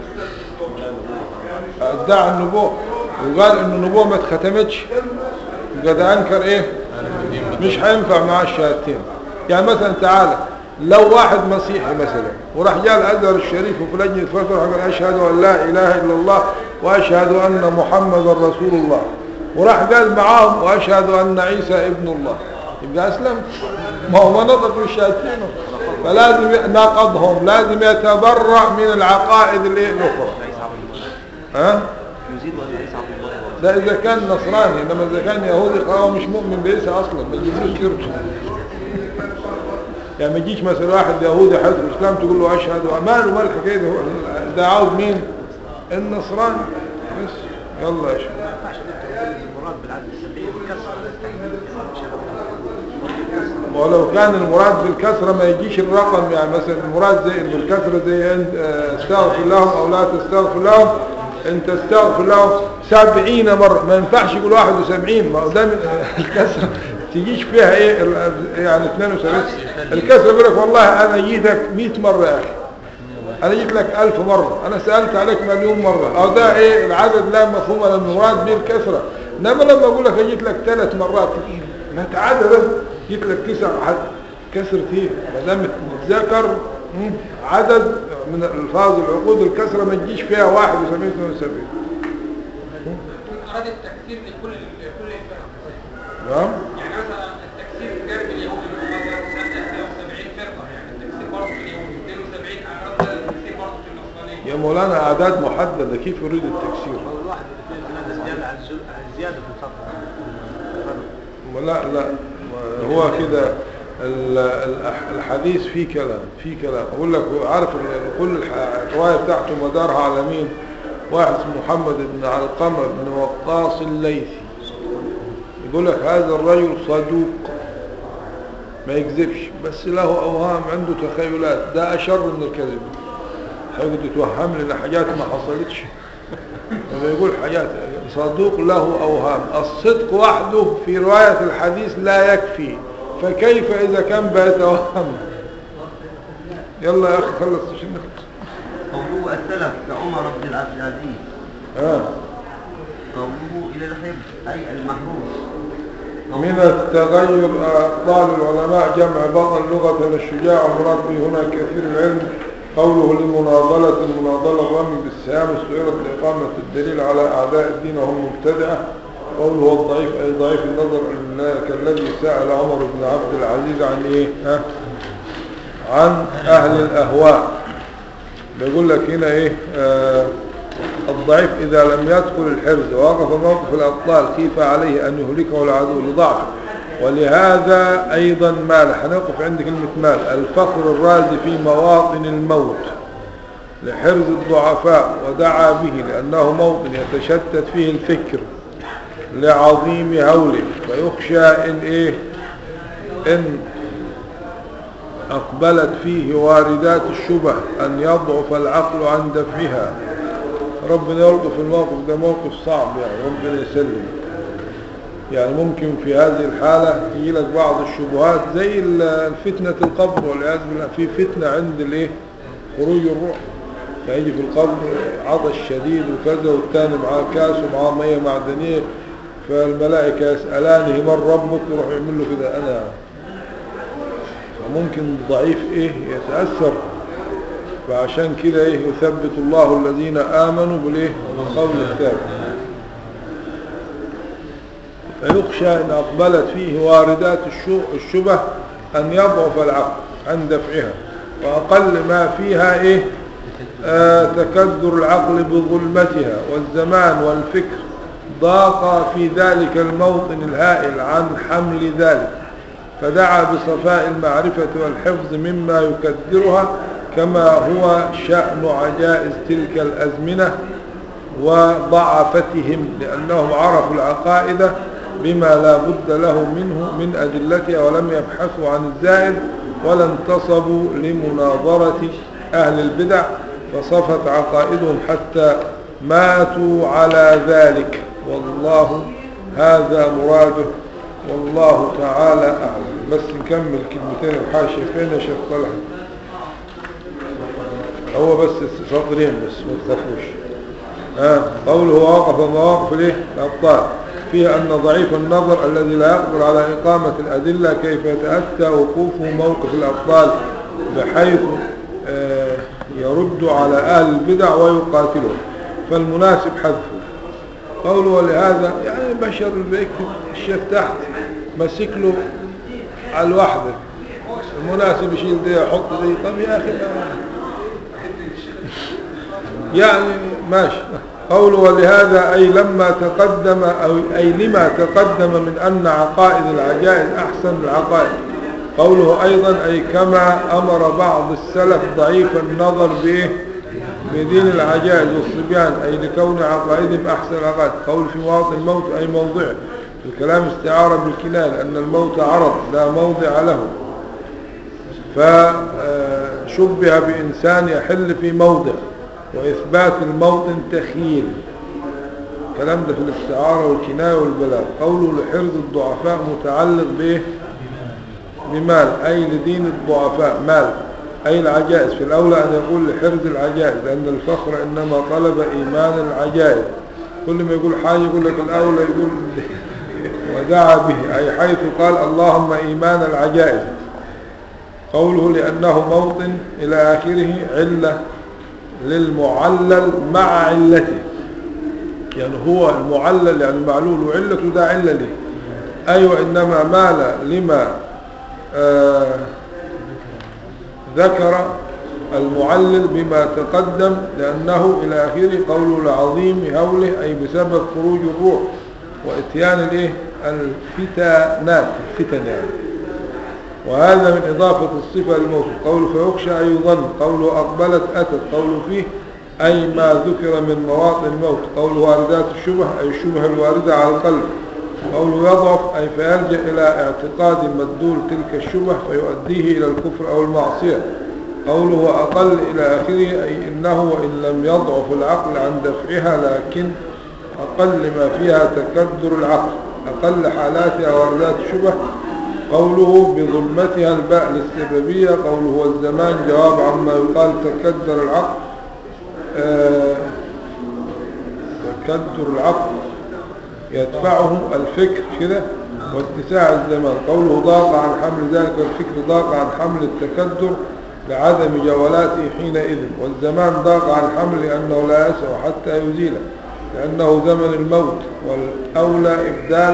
ادعى النبوة وقال ان النبوة ما اتختمتش يبقى ده انكر ايه؟ مش هينفع معاه الشهادتين يعني مثلا تعالى لو واحد مسيحي مثلا وراح جاء الازهر الشريف وفي لجنه فتره قال اشهد ان لا اله الا الله واشهد ان محمدا رسول الله وراح قال معاهم واشهد ان عيسى ابن الله يبقى اسلم ما هو ما نطق بالشهادتين فلازم ناقضهم لازم يتبرع من العقائد الايه الاخرى ها يزيد أن عيسى عبد الله ورسوله. ده اذا كان نصراني انما اذا كان يهودي فهو مش مؤمن بعيسى اصلا ما تجيبلوش سيرته يعني ما يجيش مثلا واحد يهودي حد الاسلام تقول له اشهد ماله مال الحكايه دي هو ده عاوز مين النصراني بس يلا يا شيخ المراد بالعدل السبعيه بالكسر ولو كان المراد بالكسرة ما يجيش الرقم يعني مثلا المراد زي بالكسرة زي انت آه، استغفر لهم او لا تستغفر لهم انت استغفر لهم سبعين مرة ما ينفعش يقول واحد وسبعين ما هو ده من الكسرة تجيش فيها ايه ال- يعني 72 الكسرة يقول لك والله انا جيتك 100 مرة يا اخي انا جيت لك ألف مرة انا سألت عليك مليون مرة او ده ايه العدد لا مفهوم ولا المراد به الكسرة انما لما اقول لك جيت لك ثلاث مرات ما تعدد جيت لك تسع حد كسرة ايه ما دام متذكر مم، عدد من الفاظ العقود الكسرة ما تجيش فيها 71 72 أراد التكثير لكل لكل الفرق تمام يعني مثلا التكثير جانب اليهود مثلا سنة 72 فرقة يعني التكثير برضه في اليهود 72 أراد التكثير برضه في النصرانية يا مولانا اعداد محددة كيف يريد التكسير هو الواحد الاثنين زياده على الزو- على الزياده في الفتره لا لا هو كده ال- الأح- الحديث فيه كلام فيه كلام اقول لك هو عارف ال- كل الح- الروايه بتاعته مدارها على مين واحد اسمه محمد بن علقمه بن وقاص الليثي يقول لك هذا الرجل صدوق ما يكذبش بس له اوهام عنده تخيلات ده اشر من الكذب هيقعد يتوهم لنا حاجات ما حصلتش لما يقول حاجات صدوق له أوهام الصدق وحده في رواية الحديث لا يكفي فكيف إذا كان بيتوهم يلا يا أخي خلص شنو قوله السلف كعمر بن عبد العزيز آه. قوله إلى الحفظ أي المحروس من التغير أقوال العلماء جمع بطل لغة الشجاع المراد به هنا كثير العلم قوله لمناضلة المناضلة الرمي بالسهام استعيرت لإقامة الدليل على أعداء الدين وهم مبتدعة قوله الضعيف أي ضعيف النظر كالذي سأل عمر بن عبد العزيز عن إيه ها؟ عن أهل الأهواء بيقول لك هنا إيه آه الضعيف إذا لم يدخل الحرز ووقف موقف الأبطال خيف عليه أن يهلكه العدو لضعف ولهذا أيضا مال حنقف عند كلمة مال الفخر الرازي في مواطن الموت لحرز الضعفاء ودعا به لأنه موطن يتشتت فيه الفكر لعظيم هوله فيخشى إن إيه إن أقبلت فيه واردات الشبه أن يضعف العقل عن دفعها ربنا يلقى في الموقف ده موقف صعب يعني ربنا يسلم يعني ممكن في هذه الحالة يجي لك بعض الشبهات زي ال- فتنة القبر والعياذ بالله في فتنة عند الايه خروج الروح فيجي في القبر عطش شديد وكذا والتاني معاه كاس ومعاه مية معدنية فالملائكة يسألانه من ربك يروح يعمل له كده أنا فممكن ضعيف إيه يتأثر فعشان كده إيه يثبت الله الذين آمنوا بالإيه بالقول الثابت فيخشى إن أقبلت فيه واردات الشو- الشبه أن يضعف العقل عن دفعها وأقل ما فيها إيه آه تكدر العقل بظلمتها والزمان والفكر ضاق في ذلك الموطن الهائل عن حمل ذلك فدعا بصفاء المعرفة والحفظ مما يكدرها كما هو شأن عجائز تلك الأزمنة وضعفتهم لأنهم عرفوا العقائد بما لا بد له منه من أدلتها ولم يبحثوا عن الزائد ولا انتصبوا لمناظرة أهل البدع فصفت عقائدهم حتى ماتوا على ذلك والله هذا مراده والله تعالى أعلم بس نكمل كلمتين الحاشية فين يا شيخ طلع هو بس سطرين بس ما تخافوش آه. قوله وقف مواقف الايه الأبطال فيها أن ضعيف النظر الذي لا يقدر على إقامة الأدلة كيف يتأتى وقوفه موقف الأبطال بحيث آه يرد على أهل البدع ويقاتلهم فالمناسب حذفه قوله ولهذا يعني بشر اللي بيكتب الشيخ تحت مسك له على الواحدة المناسب يشيل دي يحط دي طب يا أخي يعني ماشي قوله ولهذا أي لما تقدم أو أي لما تقدم من أن عقائد العجائز أحسن العقائد قوله أيضا أي كما أمر بعض السلف ضعيف النظر به بدين العجائز والصبيان أي لكون عقائدهم أحسن العقائد قول في مواطن الموت أي موضعه الكلام استعارة بالكناية لأن الموت عرض لا موضع له فشبه بإنسان يحل في موضع وإثبات الموطن تخييل الكلام ده في الاستعارة والكناية والبلاغ قوله لحرز الضعفاء متعلق به بمال أي لدين الضعفاء مال أي العجائز في الأولى أن يقول لحرز العجائز لأن الفخر إنما طلب إيمان العجائز كل ما يقول حاجة يقول لك الأولى يقول ودعا به أي حيث قال اللهم إيمان العجائز قوله لأنه موطن إلى آخره علة للمعلل مع علته يعني هو المعلل يعني المعلول وعلته ده علة ليه أيوة إنما مال لما آه ذكر المعلل بما تقدم لأنه إلى آخره قوله لعظيم هوله أي بسبب خروج الروح وإتيان الإيه الفتنات الفتن يعني وهذا من إضافة الصفة للموصول قوله فيخشى أي يظن قوله أقبلت أتت قوله فيه أي ما ذكر من مواطن الموت قوله واردات الشبه أي الشبه الواردة على القلب قوله يضعف أي فيرجع إلى اعتقاد مدلول تلك الشبه فيؤديه إلى الكفر أو المعصية قوله أقل إلى آخره أي إنه وإن لم يضعف العقل عن دفعها لكن أقل ما فيها تكدر العقل أقل حالاتها واردات الشبه قوله بظلمتها الباء للسببية قوله والزمان جواب عما يقال تكدر العقل آه تكدر العقل يدفعه الفكر كده واتساع الزمان قوله ضاق عن حمل ذلك والفكر ضاق عن حمل التكدر لعدم جولاته حينئذ والزمان ضاق عن حمل لأنه لا يسع حتى يزيله لأنه زمن الموت والأولى إبدال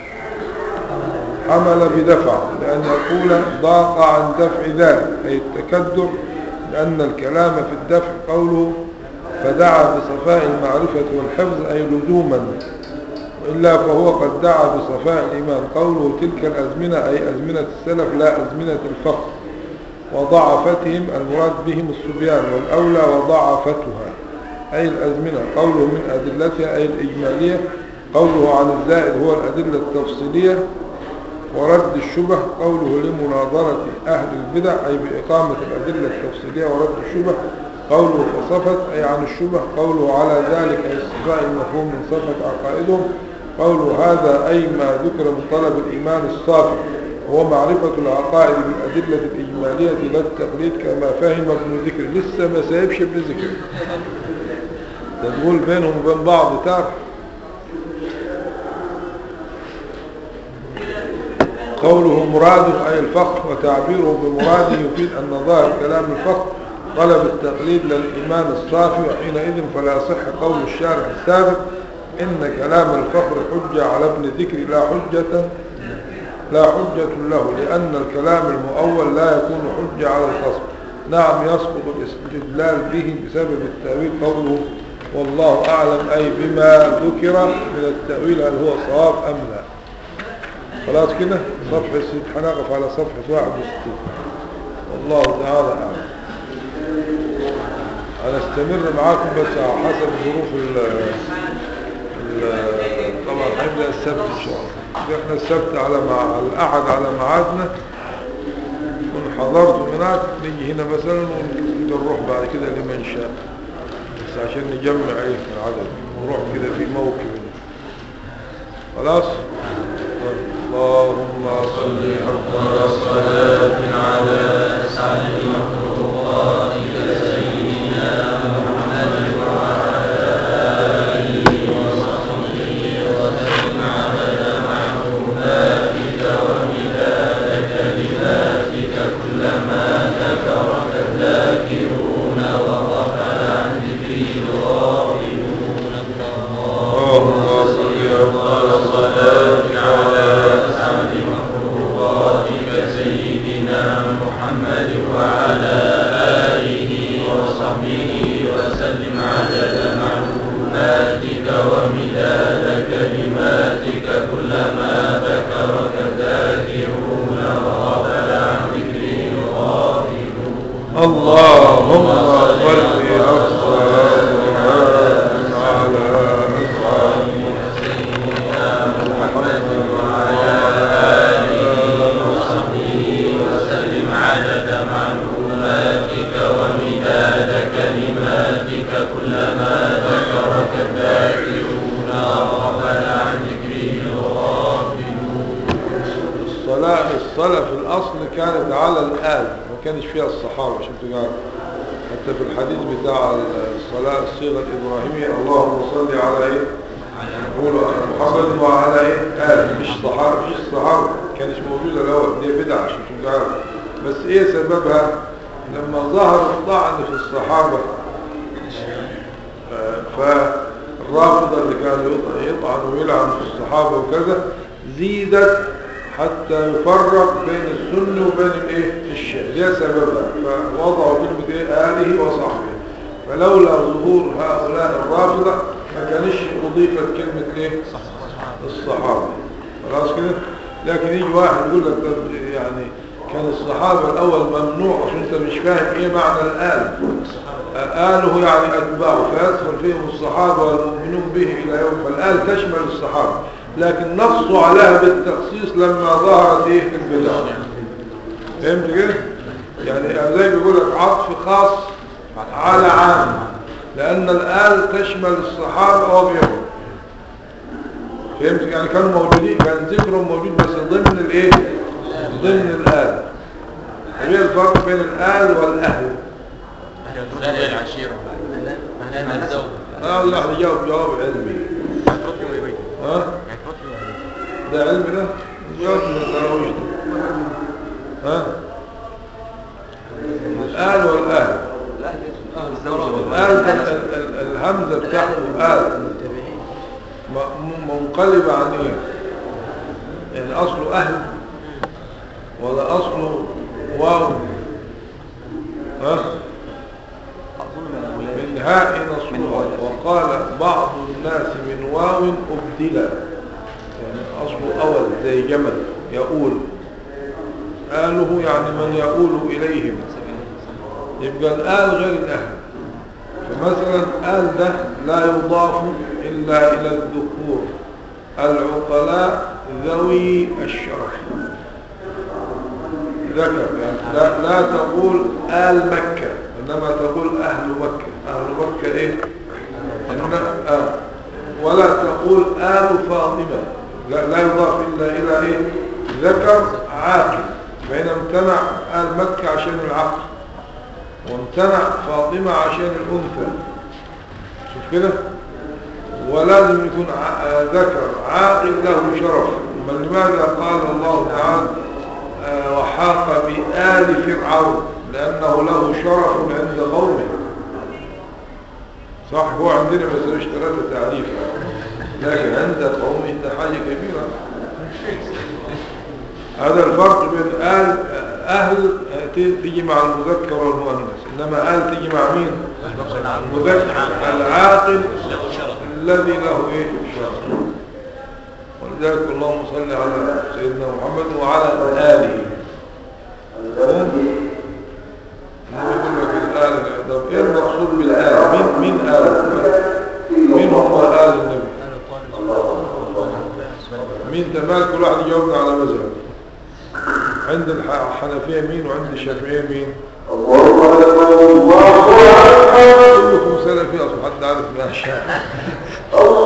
حمل بدفع لأن يقول ضاق عن دفع ذلك أي التكدر لأن الكلام في الدفع قوله فدعا بصفاء المعرفة والحفظ أي لزوما وإلا فهو قد دعا بصفاء الإيمان قوله تلك الأزمنة أي أزمنة السلف لا أزمنة الفقر وضعفتهم المراد بهم الصبيان والأولى وضعفتها أي الأزمنة قوله من أدلتها أي الإجمالية قوله عن الزائد هو الأدلة التفصيلية ورد الشبه قوله لمناظرة أهل البدع أي بإقامة الأدلة التفصيلية ورد الشبه قوله فصفت أي عن الشبه قوله على ذلك أي استفاء المفهوم من صفة عقائدهم قوله هذا أي ما ذكر من طلب الإيمان الصافي وهو معرفة العقائد بالأدلة الإجمالية لا التقليد كما فهم ابن ذكر لسه ما سايبش ابن ذكر تقول بينهم وبين بعض تعرف قوله مراد أي الفخر وتعبيره بمراد يفيد أن ظاهر كلام الفخر طلب التقليد للإيمان الصافي وحينئذ فلا صح قول الشارح السابق إن كلام الفخر حجة على ابن ذكر لا حجة لا حجة له لأن الكلام المؤول لا يكون حجة على الخصم نعم يسقط الاستدلال به بسبب التأويل قوله والله أعلم أي بما ذكر من التأويل هل هو صواب أم لا خلاص كده صفحة ست هنقف على صفحة واحد وستين والله تعالى أعلم هنستمر معاكم بس على حسب ظروف ال ال- طبعا هنبدأ السبت إن شاء الله احنا السبت على مع الأحد على ميعادنا كن حضرت هناك نيجي هنا مثلا ونروح بعد كده لمن شاء بس عشان نجمع ايه العدد نروح كده في موكب خلاص اللهم صل على صلاة على اللهم صل على صلاة على أسعد مخلوقاتك سيدنا محمد وعلى آله وصحبه وسلم عدد معلوماتك ومداد كلماتك كلما ذكرك الذاكرون وغفل عن ذكره الغافلون اللهم صل على صلاة على أسعد سيدنا محمد وعلى آله وصحبه وسلم عدد معلوماتك ومداد كلماتك كلما ذكرك الذاكرون وغفل عن ذكره الغافلون الصلاة الصلاة في الأصل كانت على الآل ما كانش فيها الصحابة عشان تقال حتى في الحديث بتاع الصلاة الصيغة الإبراهيمية اللهم صل على إيه يقولوا محمد وعلى إيه آل مش صحابة مش الصحابة كانش موجودة الأول دي بدعة عشان تقال بس إيه سببها لما ظهر الطعن في الصحابة فالرافضة اللي كانوا يطع- يطعن ويلعن في الصحابة وكذا زيدت حتى يفرق بين السنة وبين الايه الشيء ده سببها فوضعوا كلمة ايه آله وصحبه فلولا ظهور هؤلاء الرافضة ما كانش أضيفت كلمة ايه الصحابة خلاص كده لكن يجي واحد يقول لك طب يعني كان الصحابة الأول ممنوع عشان أنت مش فاهم إيه معنى الآل آله يعني أتباعه فيدخل فيهم الصحابة والمؤمنون به إلى يوم فالآل تشمل الصحابة لكن نصوا عليها بالتخصيص لما ظهرت إيه البدع فهمت كده؟ يعني زي بيقول لك عطف خاص على عام لأن الآل تشمل الصحابة وغيرهم فهمت يعني كانوا موجودين كان ذكرهم موجود بس ضمن الايه ضمن الآل هي الفرق بين الآل والأهل زي العشيرة أهلنا الزوج اه الله يجاوب جواب علمي هترطي ويبيت ها هترطي ويبيت ده علم ده جواب من التراويح ده. ها الآل والأهل الآل ده ال- ال- الهمزة بتاعته آل م- منقلبة عن ايه يعني اصله اهل ولا اصله واو ها من هاء نصبها وقال بعض الناس من واو ابدل يعني اصله اول زي جمل يقول آله يعني من يقول إليهم يبقى الآل غير الأهل فمثلا آل ده لا يضاف إلا إلى الذكور العقلاء ذوي الشرف ذكر يعني لا, لا تقول آل مكة إنما تقول أهل مكة أهل مكة إيه إنما آه ولا تقول آل فاطمة لا, لا يضاف إلا إلى إيه ذكر عاقل فإن امتنع آل مكة عشان العقل وامتنع فاطمة عشان الأنثى شوف كده ولازم يكون ع- آه ذكر عاقل له شرف بل لماذا قال الله تعالى آه، وحاق بآل فرعون لأنه له شرف عند قومه صح هو عندنا بس اشتريت تعريف لكن عند قومه ده حاجة كبيرة هذا الفرق بين آل أهل تيجي مع المذكر والمؤنث إنما آل تيجي مع مين المذكر العاقل الذي له إيه شرف ولذلك اللهم صل على سيدنا محمد وعلى آله يقول لك الآل طب إيه المقصود بالآل مين مين آل مين هم آل النبي مين تمال كل واحد يجاوبنا على مذهب عند الح- الحنفية مين وعند الشافعية مين كلكم سلفي أصلا حد عارف ما شاء